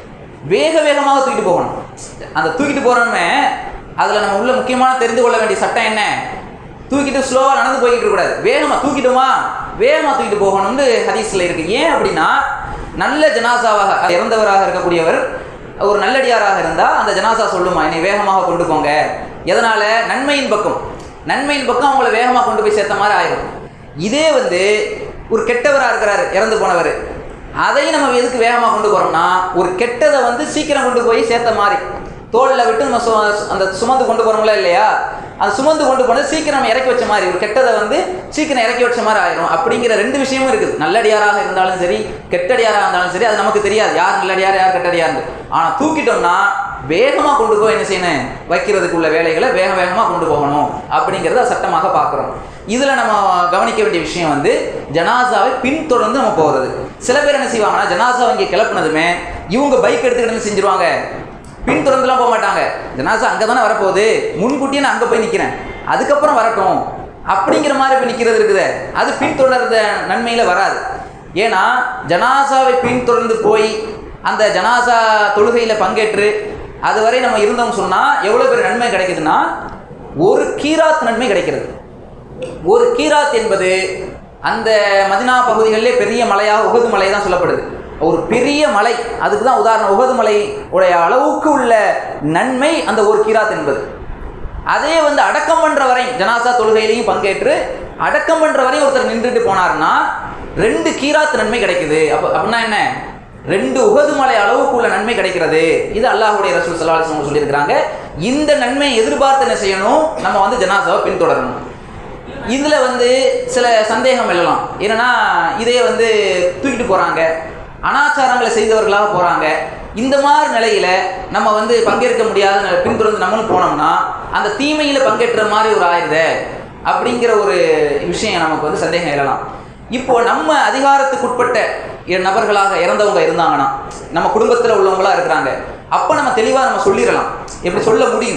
வேக வேகமாக தூக்கிட்டு போகணும் அந்த தூக்கிட்டு போகிறோமே அதில் நம்ம உள்ள முக்கியமான தெரிந்து கொள்ள வேண்டிய சட்டம் என்ன தூக்கிட்டு ஸ்லோவாக நடந்து போய்கிட்டு இருக்கக்கூடாது வேகமாக தூக்கிட்டுமா வேகமாக தூக்கிட்டு போகணும்னு ஹதீஸில் இருக்குது ஏன் அப்படின்னா நல்ல ஜனாசாவாக இறந்தவராக இருக்கக்கூடியவர் ஒரு நல்லடியாராக இருந்தால் அந்த ஜனாசா சொல்லுமா என்னை வேகமாக கொண்டு போங்க எதனால் நன்மையின் பக்கம் நன்மையின் பக்கம் அவங்கள வேகமாக கொண்டு போய் சேர்த்த மாதிரி ஆயிடும் இதே வந்து ஒரு கெட்டவராக இருக்கிறாரு இறந்து போனவர் அதையும் நம்ம எதுக்கு வேகமாக கொண்டு போகிறோம்னா ஒரு கெட்டதை வந்து சீக்கிரம் கொண்டு போய் சேர்த்த மாதிரி தோளில் விட்டு நம்ம சு- அந்த சுமந்து கொண்டு போகிறோங்களா இல்லையா அது சுமந்து கொண்டு போனது சீக்கிரம் நம்ம இறக்கி வச்ச மாதிரி ஒரு கெட்டதை வந்து சீக்கிரம் இறக்கி வச்ச மாதிரி ஆயிரும் அப்படிங்கிற ரெண்டு விஷயமும் இருக்குது நல்லடியாராக இருந்தாலும் சரி கெட்டடியாராக இருந்தாலும் சரி அது நமக்கு தெரியாது யார் நல்லடியார் யார் கெட்டடியார்னு ஆனால் தூக்கிட்டோம்னா வேகமாக கொண்டு போய் என்ன செய்யணும் வைக்கிறதுக்குள்ள வேலைகளை வேக வேகமாக கொண்டு போகணும் அப்படிங்கிறத சட்டமாக பார்க்குறோம் இதில் நம்ம கவனிக்க வேண்டிய விஷயம் வந்து ஜனாசாவை பின்தொடர்ந்து நம்ம போகிறது சில பேர் என்ன செய்வாங்கன்னா ஜனாசாவை இங்கே கிளப்புனதுமே இவங்க பைக் எடுத்துக்கிட்டு என்ன செஞ்சிருவாங்க பின்தொடர்ந்துலாம் போக மாட்டாங்க ஜனாசா அங்கே தானே வரப்போகுது முன்கூட்டியே நான் அங்கே போய் நிற்கிறேன் அதுக்கப்புறம் வரட்டும் அப்படிங்கிற மாதிரி போய் நிற்கிறது இருக்குதே அது பின்தொடர்ந்த நன்மையில் வராது ஏன்னா ஜனாசாவை பின்தொடர்ந்து போய் அந்த ஜனாசா தொழுகையில் பங்கேற்று அதுவரை நம்ம இருந்தோம்னு சொன்னால் எவ்வளோ பேர் நன்மை கிடைக்குதுன்னா ஒரு கீராத் நன்மை கிடைக்கிறது ஒரு கீராத் என்பது அந்த மதினா பகுதிகளிலே பெரிய மலையாக உகது மலை தான் சொல்லப்படுது ஒரு பெரிய மலை அதுக்கு தான் உதாரணம் உகது மலை உடைய அளவுக்கு உள்ள நன்மை அந்த ஒரு கீராத் என்பது அதே வந்து அடக்கம் பண்ற வரை ஜனாசா தொழுகையிலையும் பங்கேற்று அடக்கம் பண்ற வரை ஒருத்தர் நின்றுட்டு போனாருன்னா ரெண்டு கீராத் நன்மை கிடைக்குது அப்போ அப்படின்னா என்ன ரெண்டு உகது மலை அளவுக்கு உள்ள நன்மை கிடைக்கிறது இது அல்லாஹ்வுடைய ரசூல் ஸல்லல்லாஹு அலைஹி வஸல்லம் சொல்லியிருக்கிறாங்க இந்த நன்மையை எதிர்பார்த்து என்ன செய்யணும் நம்ம வந்து ஜனாசாவை பின்தொடரணும் இதில் வந்து சில சந்தேகம் எழலாம் என்னன்னா இதே வந்து தூக்கிட்டு போகிறாங்க அனாச்சாரங்களை செய்தவர்களாக போகிறாங்க இந்த மாதிரி நிலையில் நம்ம வந்து பங்கேற்க முடியாத நிலை- பின்தொடர்ந்து நம்மளும் போனோம்னா அந்த தீமையில் பங்கேற்ற மாதிரி ஒரு ஆயுதே அப்படிங்கிற ஒரு விஷயம் நமக்கு வந்து சந்தேகம் எழலாம் இப்போ நம்ம அதிகாரத்துக்குட்பட்ட இரு நபர்களாக இறந்தவங்க இருந்தாங்கன்னா நம்ம குடும்பத்தில் உள்ளவங்களா இருக்கிறாங்க அப்போ நம்ம தெளிவாக நம்ம சொல்லிடலாம் எப்படி சொல்ல முடியும்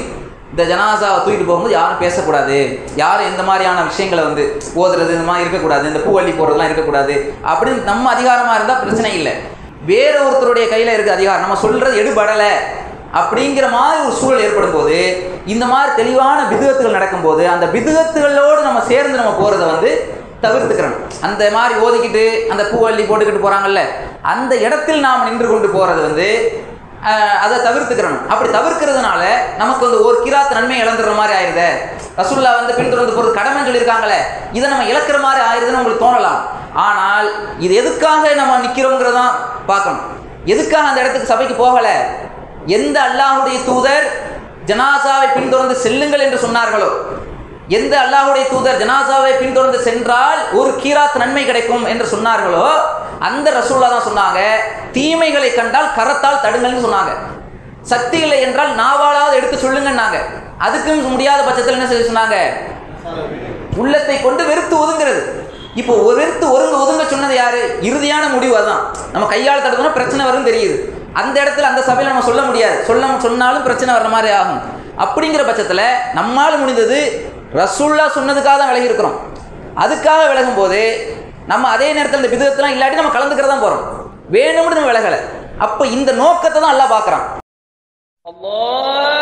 இந்த ஜனாசாவை தூக்கிட்டு போகும்போது யாரும் பேசக்கூடாது யாரும் எந்த மாதிரியான விஷயங்களை வந்து ஓதுறது இந்த மாதிரி இருக்கக்கூடாது இந்த பூவள்ளி போடுறதுலாம் இருக்கக்கூடாது அப்படின்னு நம்ம அதிகாரமாக இருந்தால் பிரச்சனை இல்லை வேற ஒருத்தருடைய கையில் இருக்க அதிகாரம் நம்ம சொல்றது எடுபடலை அப்படிங்கிற மாதிரி ஒரு சூழல் ஏற்படும் போது இந்த மாதிரி தெளிவான பிதுகத்துகள் நடக்கும்போது அந்த பிதுகத்துகளோடு நம்ம சேர்ந்து நம்ம போகிறத வந்து தவிர்த்துக்கிறணும் அந்த மாதிரி ஓதிக்கிட்டு அந்த பூவள்ளி போட்டுக்கிட்டு போகிறாங்கல்ல அந்த இடத்தில் நாம் நின்று கொண்டு போகிறது வந்து அஹ், அதை தவிர்த்துக்கிறணும் அப்படி தவிர்க்கிறதுனால நமக்கு வந்து ஒரு கிராத் நன்மை இழந்துடுற மாதிரி ஆயிருதே ரசுல்லா வந்து பின்தொடர்ந்து போகிறது கடமைன்னு சொல்லியிருக்காங்களே இதை நம்ம இழக்கிற மாதிரி ஆயிருதுன்னு உங்களுக்கு தோணலாம் ஆனால் இது எதுக்காக நம்ம நிற்கிறோங்கிறதான் பார்க்கணும் எதுக்காக அந்த இடத்துக்கு சபைக்கு போகலை எந்த அல்லாஹுடைய தூதர் ஜனாசாவை பின்தொடர்ந்து செல்லுங்கள் என்று சொன்னார்களோ எந்த அல்லாஹுடைய தூதர் ஜனாசாவை பின்தொடர்ந்து சென்றால் ஒரு கீராத் நன்மை கிடைக்கும் என்று சொன்னார்களோ அந்த ரசூல்லா தான் சொன்னாங்க தீமைகளை கண்டால் கரத்தால் தடுங்கள்னு சொன்னாங்க சக்தி இல்லை என்றால் நாவாலாவது எடுத்து சொல்லுங்கன்னாங்க அதுக்கும் முடியாத பட்சத்தில் என்ன செய்ய சொன்னாங்க உள்ளத்தை கொண்டு வெறுத்து ஒதுங்கிறது இப்போ ஒரு வெறுத்து ஒருங்க ஒதுங்க சொன்னது யாரு இறுதியான முடிவு அதான் நம்ம கையால் தடுக்கணும் பிரச்சனை வரும் தெரியுது அந்த இடத்துல அந்த சபையில் நம்ம சொல்ல முடியாது சொல்ல சொன்னாலும் பிரச்சனை வர்ற மாதிரி ஆகும் அப்படிங்கிற பட்சத்தில் நம்மால் முடிந்தது ரசூல்லா சொன்னதுக்காக தான் விலகி இருக்கிறோம் அதுக்காக விலகும் போது நம்ம அதே நேரத்தில் இந்த விதத்தெல்லாம் இல்லாட்டி நம்ம கலந்துக்கிறதா தான் போகிறோம் வேணும்னு நம்ம விலகலை அப்போ இந்த நோக்கத்தை தான் எல்லாம் பார்க்குறான் الله